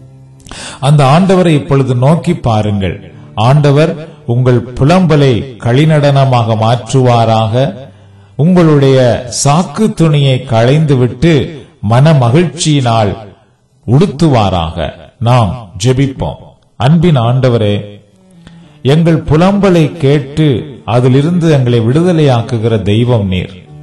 அந்த ஆண்டவரை இப்பொழுது நோக்கி பாருங்கள் ஆண்டவர் உங்கள் புலம்பலை களிநடனமாக மாற்றுவாராக உங்களுடைய சாக்கு துணியை களைந்துவிட்டு மன மகிழ்ச்சியினால் உடுத்துவாராக நாம் ஜெபிப்போம் அன்பின் ஆண்டவரே எங்கள் புலம்பலை கேட்டு அதிலிருந்து எங்களை விடுதலையாக்குகிற தெய்வம் நீர்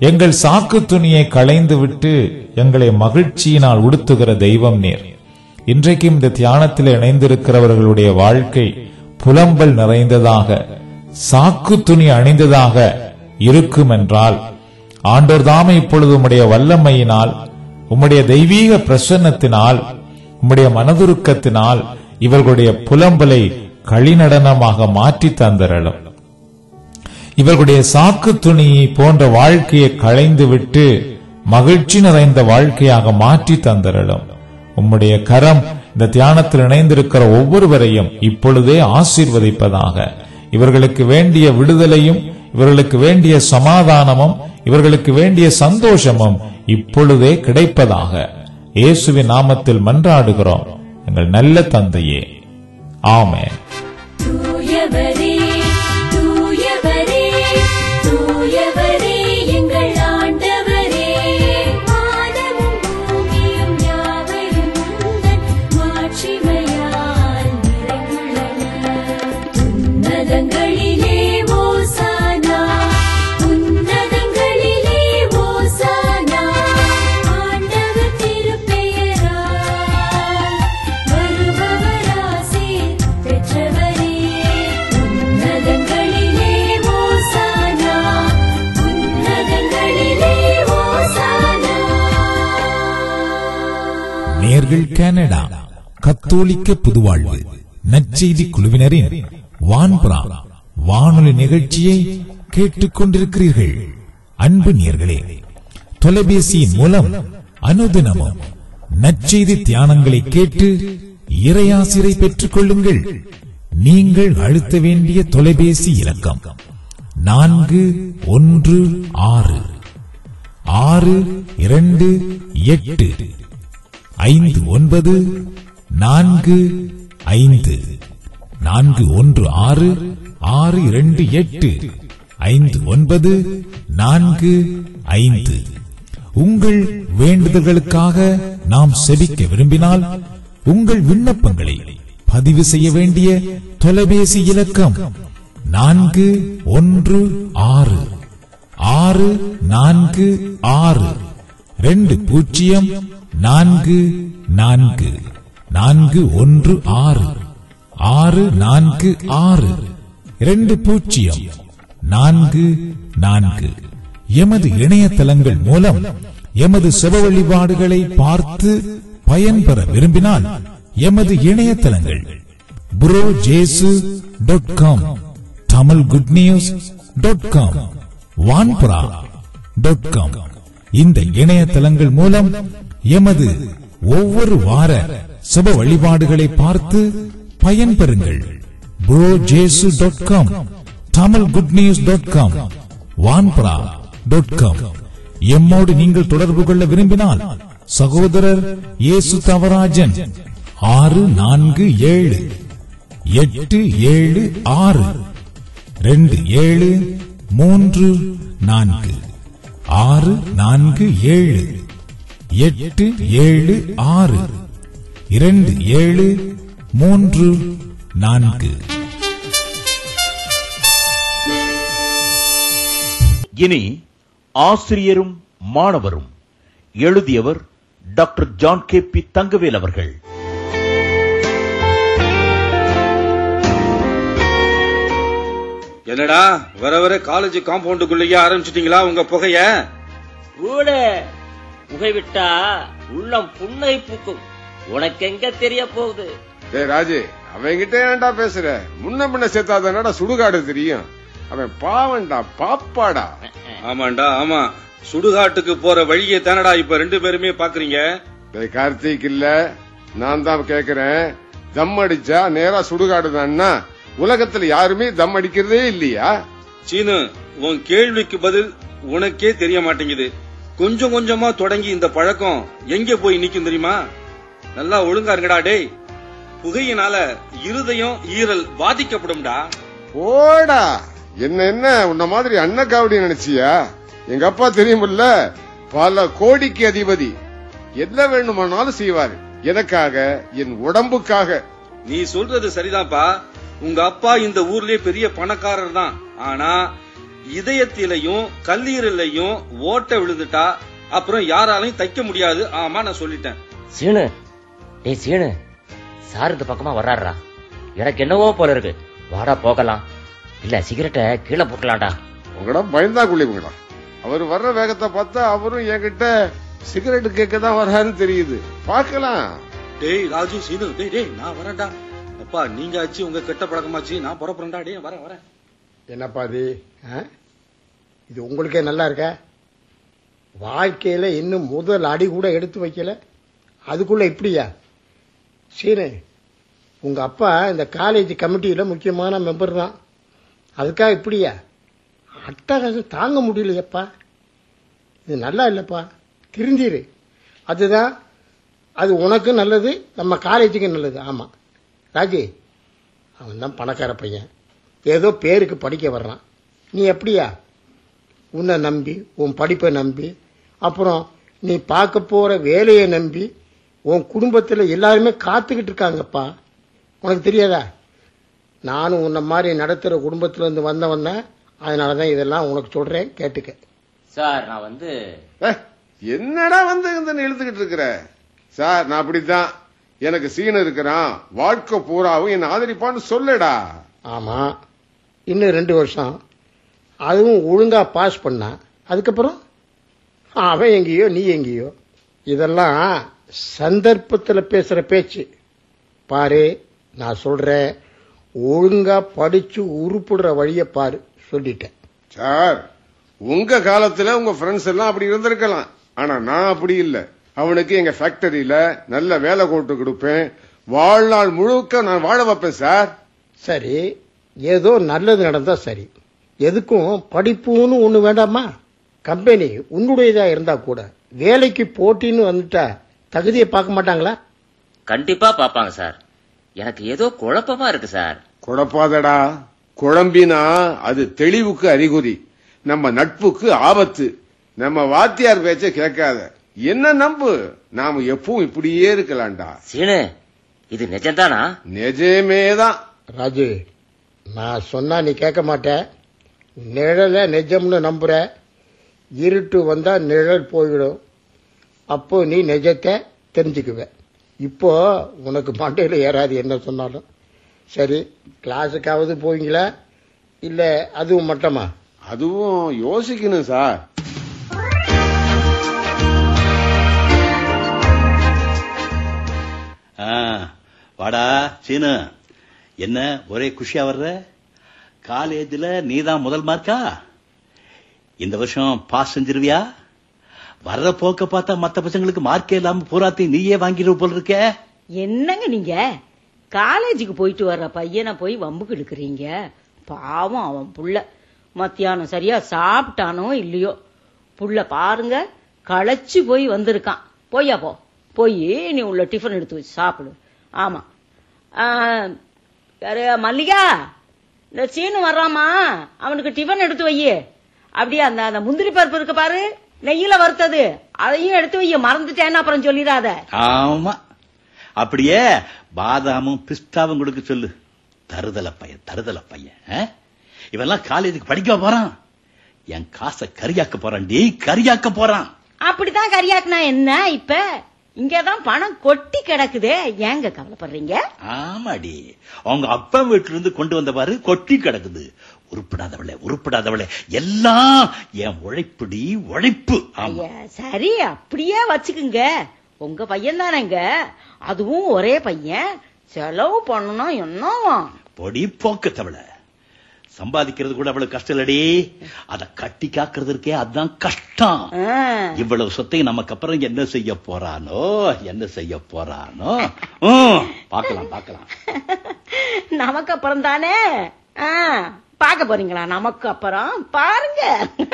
எங்கள் சாக்கு துணியை களைந்து விட்டு எங்களை மகிழ்ச்சியினால் உடுத்துகிற தெய்வம் நீர் இன்றைக்கும் இந்த தியானத்தில் இணைந்திருக்கிறவர்களுடைய வாழ்க்கை புலம்பல் நிறைந்ததாக சாக்கு துணி அணிந்ததாக இருக்கும் என்றால் ஆண்டோர் தாமே இப்பொழுது உம்முடைய வல்லமையினால் உம்முடைய தெய்வீக பிரசன்னத்தினால் உம்முடைய மனதுருக்கத்தினால் இவர்களுடைய புலம்பலை களிநடனமாக மாற்றி தந்தரலும் இவர்களுடைய சாக்கு துணி போன்ற வாழ்க்கையை களைந்து விட்டு மகிழ்ச்சி நிறைந்த வாழ்க்கையாக மாற்றி தந்தரலும் உம்முடைய கரம் இந்த தியானத்தில் இணைந்திருக்கிற ஒவ்வொருவரையும் இப்பொழுதே ஆசீர்வதிப்பதாக இவர்களுக்கு வேண்டிய விடுதலையும் இவர்களுக்கு வேண்டிய சமாதானமும் இவர்களுக்கு வேண்டிய சந்தோஷமும் இப்பொழுதே கிடைப்பதாக இயேசுவின் நாமத்தில் மன்றாடுகிறோம் எங்கள் நல்ல தந்தையே ஆமென் தூயவரே தூயவரே தூயவரே எங்கள் ஆண்டவரே வானமும் பூமியும் யாவையும் உந்தன் மாட்சிமையால் நிறைந்துள்ளன உன்னதங்களிலே ஓசானா உன்னதங்களிலே ஓசானா ஆண்டவர் திருப்பெயரால் வருபவராசி பெற்றவரே உன்னதங்களிலே ஓசானா உன்னதங்களிலே ஓசானா நேர்கள் கனடா கத்தோலிக்க புதுவாழ்வு நற்செய்தி குழுவினரின் வான்புறா வானொலி நிகழ்ச்சியை கேட்டுக் கொண்டிருக்கிறீர்கள் அன்பு நேர்களே தொலைபேசியின் மூலம் அனுதினமும் நற்செய்தி தியானங்களை கேட்டு இறையாசிரை பெற்றுக் கொள்ளுங்கள் நீங்கள் அழுத்த வேண்டிய தொலைபேசி இலக்கம் நான்கு ஒன்று ஆறு ஆறு இரண்டு எட்டு ஐந்து ஒன்பது நான்கு ஐந்து நான்கு ஒன்று ஆறு ஆறு இரண்டு எட்டு ஐந்து ஒன்பது நான்கு ஐந்து உங்கள் வேண்டுதல்களுக்காக நாம் செபிக்க விரும்பினால் உங்கள் விண்ணப்பங்களை பதிவு செய்ய வேண்டிய தொலைபேசி இலக்கம் நான்கு ஒன்று ஆறு ஆறு நான்கு ஆறு ரெண்டு பூஜ்ஜியம் நான்கு நான்கு நான்கு ஒன்று ஆறு ஆறு நான்கு ஆறு இரண்டு பூஜ்ஜியம் நான்கு நான்கு எமது இணையதளங்கள் மூலம் எமது செப வழிபாடுகளை பார்த்து பயன்பெற விரும்பினால் எமது இணையதளங்கள் pro Jesu dot com Tamil good news dot com Vanpura dot com இந்த இணையதளங்கள் மூலம் எமது ஒவ்வொரு வார சுப வழிபாடுகளை பார்த்து பயன்பெறுங்கள் pro Jesu dot com Tamil good news dot com Vanpura dot com எம்மோடு நீங்கள் தொடர்பு கொள்ள விரும்பினால் சகோதரர் இயேசு தவராஜன் ஆறு நான்கு ஏழு எட்டு ஏழு ஆறு ரெண்டு ஏழு மூன்று நான்கு ஆறு நான்கு ஏழு எட்டு ஏழு ஆறு இரண்டு ஏழு மூன்று நான்கு இனி ஆசிரியரும் மாணவரும் எழுதியவர் doctor John K P Thangavel அவர்கள் என்னடா வர வர காலேஜ் காம்பவுண்டுக்குள்ளேயே ஆரம்பிச்சிட்டீங்களா உங்க புகைய கூட புகைவிட்டா உள்ளம் புன்னகை பூக்கும் உனக்கு எங்க தெரிய போகுது டேய் ராஜு அவன்கிட்ட ஏன்டா பேசுற முன்ன பின்ன சேர்த்தாதானடா சுடுகாடு தெரியும் அவன் பாவன்டா பாப்பாடா ஆமாண்டா ஆமா சுடுகாட்டுக்கு போற வழியை தானடா இப்ப ரெண்டு பேருமே பாக்குறீங்க டேய் கார்த்திக் இல்ல நான் தான் கேக்குறேன் தம் அடிச்சா நேரா சுடுகாடு தான்னா உலகத்துல யாருமே தம் அடிக்கிறதே இல்லையா சீனு உன் கேள்விக்கு பதில் உனக்கே தெரிய மாட்டேங்குது கொஞ்சம் கொஞ்சமா தொடங்கி இந்த பழக்கம் எங்க போய் நிக்கும் தெரியுமா நல்லா ஒழுங்கா இருங்கடா டேய் புகையினால இருதயம் ஈரல் பாதிக்கப்படும்டா போடா என்ன என்ன உன்ன மாதிரி அன்னக்காவடி நினைச்சியா எங்க அப்பா தெரியுமில்ல பல கோடிக்கு அதிபதி என்ன வேணுமானாலும் செய்வாரு எனக்காக என் உடம்புக்காக நீ சொல்றது சரிதான்ப்பா உங்க அப்பா இந்த ஊர்லயே பெரிய பணக்காரர் தான் ஆனா இதயத்திலையும் கல்லீரலையும் ஓட்டை விழுந்துட்டா அப்புறம் யாராலையும் தைக்க முடியாது ஆமா நான் சொல்லிட்டேன் சீனு டேய் சீனு சார் இந்த பக்கமா வர்றாருடா எனக்கு என்னவோ போல இருக்கு வாடா போகலாம் இல்ல சிகரெட்டை கீழே போட்டலாம்டா உங்கடா பயந்தா குளிவுங்கடா அவர் வர்ற வேகத்தை பார்த்தா அவரும் என்கிட்ட சிகரெட் கேட்க தான் வர்றாருன்னு தெரியுது பார்க்கலாம் டேய் ராஜு சீனு டேய் டேய் நான் வரேன்டா அப்பா நீங்க ஆச்சு உங்க கெட்ட பழக்கமாச்சு நான் புறப்புறேன்டா டேய் வரேன் வரேன் என்னப்பா இது ஆ? இது உங்களுக்கே நல்லா இருக்கா வாழ்க்கையில இன்னும் முதல் அடி கூட எடுத்து வைக்கல அதுக்குள்ள இப்படியா சீனு உங்க அப்பா இந்த காலேஜ் கமிட்டியில முக்கியமான மெம்பர் தான் அதுக்காக இப்படியா அட்டகாசம் தாங்க முடியலையப்பா இது நல்லா இல்லப்பா திருந்திரு அதுதான் அது உனக்கும் நல்லது நம்ம காலேஜுக்கும் நல்லது ஆமா ராஜி அவன் தான் பணக்கார பையன் ஏதோ பேருக்கு படிக்க வர்றான் நீ எப்படியா உன்னை நம்பி உன் படிப்பை நம்பி அப்புறம் நீ பார்க்க போற வேலையை நம்பி உன் குடும்பத்தில் எல்லாருமே காத்துக்கிட்டு இருக்காங்கப்பா உனக்கு தெரியாதா நானும் உன்னை மாதிரி நடத்துகிற குடும்பத்துல இருந்து வந்தவன் தான் அதனால தான் இதெல்லாம் உனக்கு சொல்றேன் கேட்டுக்க சார் நான் வந்து ஏய், என்னடா வந்து இந்த இழுத்துக்கிட்டு இருக்கிற சார் நான் அப்படித்தான் எனக்கு சீன் இருக்கிறான் வாழ்க்கை பூராவும் என்ன ஆதரிப்பான்னு சொல்லடா ஆமா இன்னும் ரெண்டு வருஷம் அதுவும் ஒழுங்கா பாஸ் பண்ணா அதுக்கப்புறம் அவன் எங்கேயோ நீ எங்கேயோ இதெல்லாம் சந்தர்ப்பத்துல பேசுற பேச்சு பாரு நான் சொல்றேன் ஒழுங்கா படிச்சு உருப்புடுற வழிய பாரு சொல்லிட்டேன் சார் உங்க காலத்துல உங்க ஃப்ரெண்ட்ஸ் எல்லாம் அப்படி இருந்திருக்கலாம் ஆனா நான் அப்படி இல்ல அவனுக்கு எங்க ஃபேக்டரியில நல்ல வேலை போட்டு கொடுப்பேன் வாழ்நாள் முழுக்க நான் வாழ வைப்பேன் சார் சரி ஏதோ நல்லது நடந்தா சரி எதுக்கும் படிப்புன்னு ஒண்ணு வேண்டாமா கம்பெனி உன்னுடையதா இருந்தா கூட வேலைக்கு போட்டின்னு வந்துட்டா தகுதியை பார்க்க மாட்டாங்களா கண்டிப்பா பாப்பாங்க சார் எனக்கு ஏதோ குழப்பமா இருக்கு சார் குழப்பாதடா குழம்பினா அது தெளிவுக்கு அறிகுறி நம்ம நட்புக்கு ஆபத்து நம்ம வாத்தியார் பேச்ச கேட்காத என்ன நம்பு நாம எப்பவும் இப்படியே இருக்கலாம்டா சீனு இது நிஜம்தானா நிஜமேதான் ராஜு நான் சொன்னா நீ கேட்க மாட்ட நிழல நிஜம்னு நம்புற இருட்டு வந்தா நிழல் போயிடும் அப்போ நீ நிஜத்தை தெரிஞ்சுக்குவ இப்போ உனக்கு மண்டையில ஏறாது என்ன சொன்னாலும் சரி கிளாஸுக்காவது போவீங்களா இல்ல அதுவும் மட்டமா அதுவும் யோசிக்கணும் சார் ஆ, வாடா சீனு என்ன ஒரே குஷியா வர்ற காலேஜ்ல நீதான் முதல் மார்க்கா இந்த வருஷம் பாஸ் செஞ்சிருவியா வர்ற போக்க பார்த்தா மத்த பசங்களுக்கு மார்க்கே இல்லாம பூராத்தையும் நீயே வாங்கிடுவ போல இருக்க என்னங்க நீங்க காலேஜுக்கு போயிட்டு வர்ற பையனை போய் வம்புக்கு இழுக்கிறீங்க பாவம் அவன் புள்ள மத்தியானம் சரியா சாப்பிட்டானோ இல்லையோ புள்ள பாருங்க களைச்சு போய் வந்திருக்கான் போய்யா போ போய் நீ உள்ள டிஃபன் எடுத்து வச்சு சாப்பிடு ஆமா ஆ, யாரு மல்லிகா இந்த சீனு வர்றாமா அவனுக்கு டிஃபன் எடுத்து வை அப்படியே அந்த அந்த முந்திரி பருப்பு இருக்கு பாரு நெய்யில வறுத்தது அதையும் எடுத்து வை மறந்துட்டேன்னு அப்புறம் சொல்லிடாத ஆமா அப்படியே பாதாமும் பிஸ்தாவும் கொடுக்க சொல்லு தருதல பையன் தருதல பையன் ஆ? இவெல்லாம் காலேஜுக்கு படிக்க போறான் என் காசை கரியாக்க போறான் டேய் கரியாக்க போறான் அப்படித்தான் கரியாக்குனா என்ன இப்ப இங்கதான் பணம் கொட்டி கிடக்குதே ஏங்க கவலைப்படுறீங்க ஆமாடி அவங்க அப்பா வீட்டுல இருந்து கொண்டு வந்த பாரு கொட்டி கிடக்குது உருப்படாதவளே உருப்படாதவளே எல்லாம் என் உழைப்புடி உழைப்பு ஆமா ஐயா, சரி அப்படியே வச்சுக்குங்க உங்க பையன் தானேங்க அதுவும் ஒரே பையன் செலவு பண்ணணும் என்னவா பொடி போக்கு தவளை சம்பாதிக்கிறது கூட அவ்வளவு கஷ்டம் இல்லடி அத கட்டி காக்குறது இருக்கே அதுதான் கஷ்டம் ஆ, இவ்வளவு சொத்தையும் நமக்கு அப்புறம் என்ன செய்ய போறானோ என்ன செய்ய போறானோ ம், பார்க்கலாம் பார்க்கலாம் நமக்கு அப்புறம் தானே ஆ, பார்க்க போறீங்களா நமக்கு அப்புறம் பாருங்க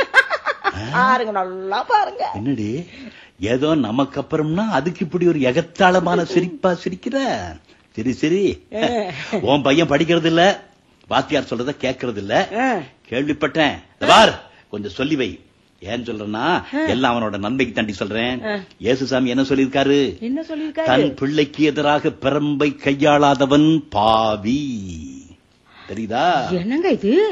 பாருங்க நல்லா பாருங்க என்னடி ஏதோ நமக்கு அப்புறம்னா அதுக்கு இப்படி ஒரு எகத்தாளமான சிரிப்பா சிரிக்கிற சரி சரி உன் பையன் படிக்கிறது இல்ல வாத்தியார் சொல்றத கேட்கறது இல்ல ஆ, கேள்விப்பட்டேன் இந்த பார் கொஞ்சம் சொல்லி வை ஏன் சொல்றேன்னா எல்லாம் அவனோட நன்மைக்கு தாண்டி சொல்றேன் ஆ. இயேசுசாமி என்ன சொல்லியிருக்காரு என்ன தன் சொல்லியிருக்காரு பிள்ளைக்கு எதிராக பிரம்பை கையாளாதவன் பாவி தெரியுதா என்னங்க இது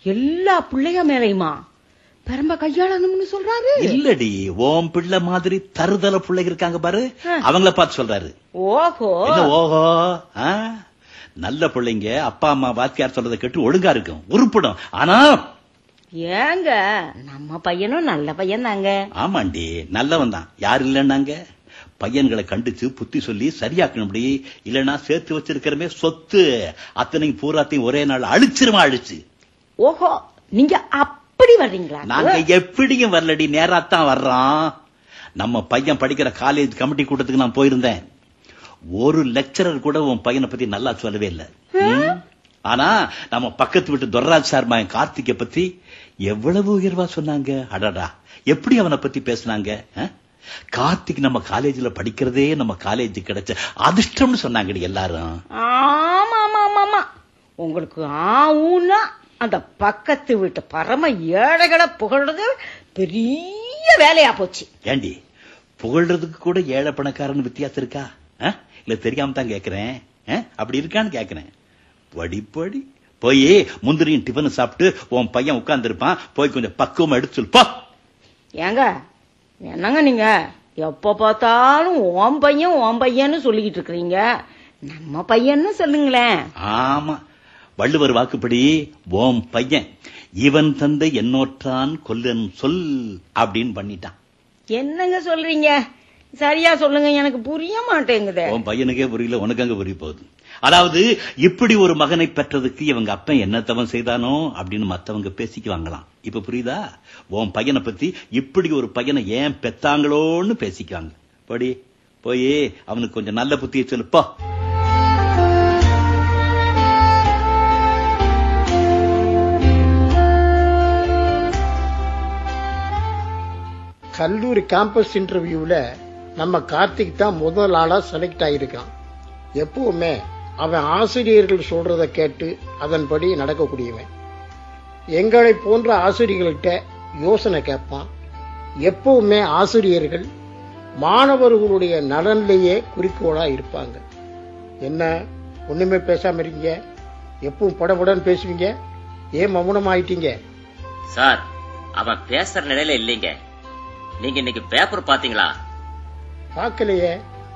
எல்லா பிள்ளைக மேலையுமா பெரம்ப கையாளணும்னு சொல்றாரு இல்லடி ஓம் பிள்ளை மாதிரி தருதல பிள்ளைங்க இருக்காங்க பாரு அவங்கள பார்த்து சொல்றாரு ஓஹோ என்ன ஓஹோ ஆ? நல்ல பிள்ளைங்க அப்பா அம்மா வாத்தியார் சொல்றதை கேட்டு ஒழுங்கா இருக்கும் உருப்படும் ஆனா ஏங்க நம்ம பையனும் நல்ல பையன் தாங்க ஆமாண்டி நல்லவன் தான் யார் இல்லைன்னாங்க பையன்களை கண்டிச்சு புத்தி சொல்லி சரியாக்கணும்படி இல்லைன்னா சேர்த்து வச்சிருக்கிறமே சொத்து அத்தனையும் பூராத்தையும் ஒரே நாள் அழிச்சிருமா அழிச்சு ஓஹோ நீங்க அப்படி வர்றீங்களா நாங்க எப்படியும் வரலடி நேராத்தான் வர்றோம் நம்ம பையன் படிக்கிற காலேஜ் கமிட்டி கூட்டத்துக்கு நான் போயிருந்தேன் ஒரு லெக்சரர் கூட உன் பையனை பத்தி நல்லா சொல்லவே இல்லை ம். ஆனா நம்ம பக்கத்து வீட்டு துர்ராஜ் சார் மகன் கார்த்திகை பத்தி எவ்வளவு உயர்வா சொன்னாங்க அடடா எப்படி அவனை பத்தி பேசுனாங்க ஆ? கார்த்திக் நம்ம காலேஜ்ல படிக்கிறதே நம்ம காலேஜ் கிடைச்ச அதிர்ஷ்டம்னு சொன்னாங்கடி எல்லாரும் ஆமா ஆமா ஆமா ஆமா உங்களுக்கு ஆவுன்னா அந்த பக்கத்து வீட்டு பரம ஏழைகளை புகழ்றது பெரிய வேலையா போச்சு ஏண்டி புகழ்றதுக்கு கூட ஏழை பணக்காரன் வித்தியாசம் இருக்கா ஆ? இல்ல தெரியாம தான் கேக்குறேன் ஆ? அப்படி இருக்கான்னு கேக்குறேன் படி படி போய் முந்திரியும் டிஃபன் சாப்பிட்டு உன் பையன் உட்கார்ந்து இருப்பான் போய் கொஞ்சம் பக்குவமா எடுத்து சொல்லு போ ஏங்க என்னங்க நீங்க எப்ப பார்த்தாலும் ஓம் பையன் ஓம் பையன்னு சொல்லிக்கிட்டு இருக்கிறீங்க நம்ம பையன்னு சொல்லுங்களேன் ஆமா வள்ளுவர் வாக்குப்படி ஓம் பையன் இவன் தந்தை என்னோற்றான் கொல்லன் சொல் அப்படின்னு பண்ணிட்டான் என்னங்க சொல்றீங்க சரியா சொல்லுங்க எனக்கு புரிய மாட்டேங்குதே உன் பையனுக்கே புரியல உனக்கு அங்க புரிய போகுது அதாவது இப்படி ஒரு மகனை பெற்றதுக்கு இவங்க அப்பன் என்ன தவம் செய்தானோ அப்படின்னு மத்தவங்க பேசிக்குவாங்களாம் இப்ப புரியுதா உன் பையனை பத்தி இப்படி ஒரு பையனை ஏன் பெத்தாங்களோன்னு பேசிக்குவாங்க படி போய் அவனுக்கு கொஞ்சம் நல்ல புத்தியை சொல்லு போ கல்லூரி கேம்பஸ் இன்டர்வியூல நம்ம கார்த்திக் தான் முதல் ஆளா செலக்ட் ஆயிருக்கான் எப்பவுமே அவன் ஆசிரியர்கள் சொல்றத கேட்டு அதன்படி நடக்கக்கூடியவன் எங்களை போன்ற ஆசிரியர்கள்ட்ட யோசனை கேட்பான் எப்பவுமே ஆசிரியர்கள் மாணவர்களுடைய நலன்லேயே குறிக்கோளா இருப்பாங்க என்ன ஒண்ணுமே பேசாம இருக்கீங்க எப்பவும் படபடன்னு பேசுவீங்க ஏன் மௌனம் ஆயிட்டீங்க சார் அவன் பேசுற நிலையில இல்லைங்க நீங்க இன்னைக்கு பேப்பர் பாத்தீங்களா பார்க்கலையே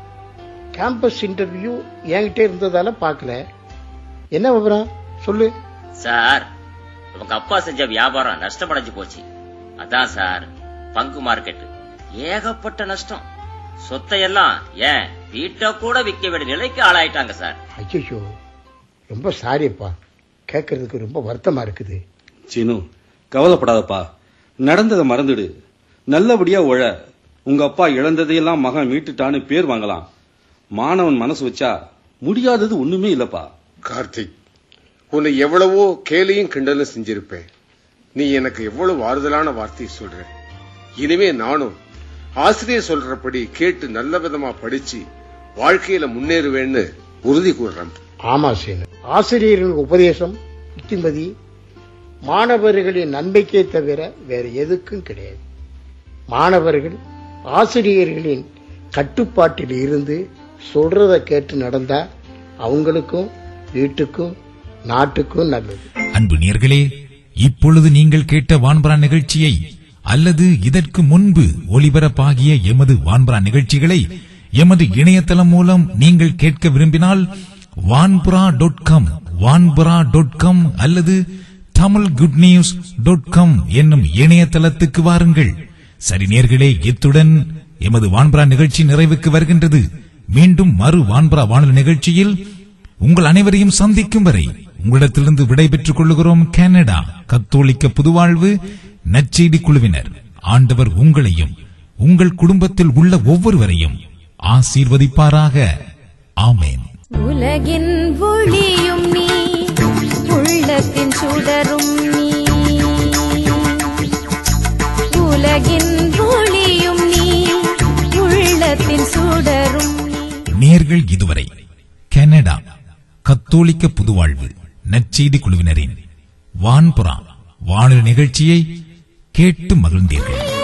கேம்பஸ் இன்டர்வியூ என்கிட்ட இருந்ததால பார்க்கல என்ன விவரம் சொல்லு சார் உங்க அப்பா செஞ்ச வியாபாரம் நஷ்டமடைஞ்சு போச்சு அதான் சார் பங்கு மார்க்கெட் ஏகப்பட்ட நஷ்டம் சொத்தையெல்லாம் ஏன் வீட்டை கூட விற்க வேண்டிய நிலைக்கு ஆளாயிட்டாங்க சார் ஐயோ ரொம்ப சாரிப்பா கேட்கறதுக்கு ரொம்ப வருத்தமா இருக்குது சீனு கவலைப்படாதப்பா நடந்ததை மறந்துடு நல்லபடியா உழ உங்க அப்பா இழந்ததையெல்லாம் மகன் மீட்டுட்டான்னு பேர் வாங்கலாம் மாணவன் மனசு வச்சா முடியாதது ஒண்ணுமே இல்லப்பா கார்த்திக் உன்னை எவ்வளவோ கேலியும் கிண்டலும் செஞ்சிருப்பேன் நீ எனக்கு எவ்வளவு ஆறுதலான வார்த்தையை சொல்ற இனிமே நானும் ஆசிரியர் சொல்றபடி கேட்டு நல்ல விதமா படிச்சு வாழ்க்கையில முன்னேறுவேன்னு உறுதி கூறுறேன் ஆமா சீனு ஆசிரியர்கள் உபதேசம் புத்திமதி மாணவர்களின் நன்மைக்கே தவிர வேற எதுக்கும் கிடையாது மாணவர்கள் ஆசிரியர்களின் கட்டுப்பாட்டில் இருந்து சொல்றத கேட்டு நடந்தா அவங்களுக்கும் வீட்டுக்கும் நாட்டுக்கும் நல்லது அன்பு நேர்களே இப்பொழுது நீங்கள் கேட்ட வான்பரா நிகழ்ச்சியை அல்லது இதற்கு முன்பு ஒலிபரப்பாகிய எமது வான்பரா நிகழ்ச்சிகளை எமது இணையதளம் மூலம் நீங்கள் கேட்க விரும்பினால் Vanpura dot com Vanpura dot com அல்லது Tamil good news dot com என்னும் இணையதளத்துக்கு வாருங்கள் சரி நேர்களே இத்துடன் எமது வான்புரா நிகழ்ச்சி நிறைவுக்கு வருகின்றது மீண்டும் மறு வான்புரா வானொலி நிகழ்ச்சியில் உங்கள் அனைவரையும் சந்திக்கும் வரை உங்களிடத்திலிருந்து விடைபெற்றுக் கொள்கிறோம் கனடா கத்தோலிக்க புதுவாழ்வு நற்செய்தி குழுவினர் ஆண்டவர் உங்களையும் உங்கள் குடும்பத்தில் உள்ள ஒவ்வொருவரையும் ஆசீர்வதிப்பாராக ஆமேன் உலகின் ஒளியும் நீ உள்ளத்தின் சுடரும் நீ உலகின் ஒளியும் நீ உள்ளத்தின் சுடரும் நீ நேர்கள் இதுவரை கனடா கத்தோலிக்க புதுவாழ்வு நற்செய்தி குழுவினரின் வான்புறா வானொலி நிகழ்ச்சியை கேட்டு மகிழ்ந்தீர்கள்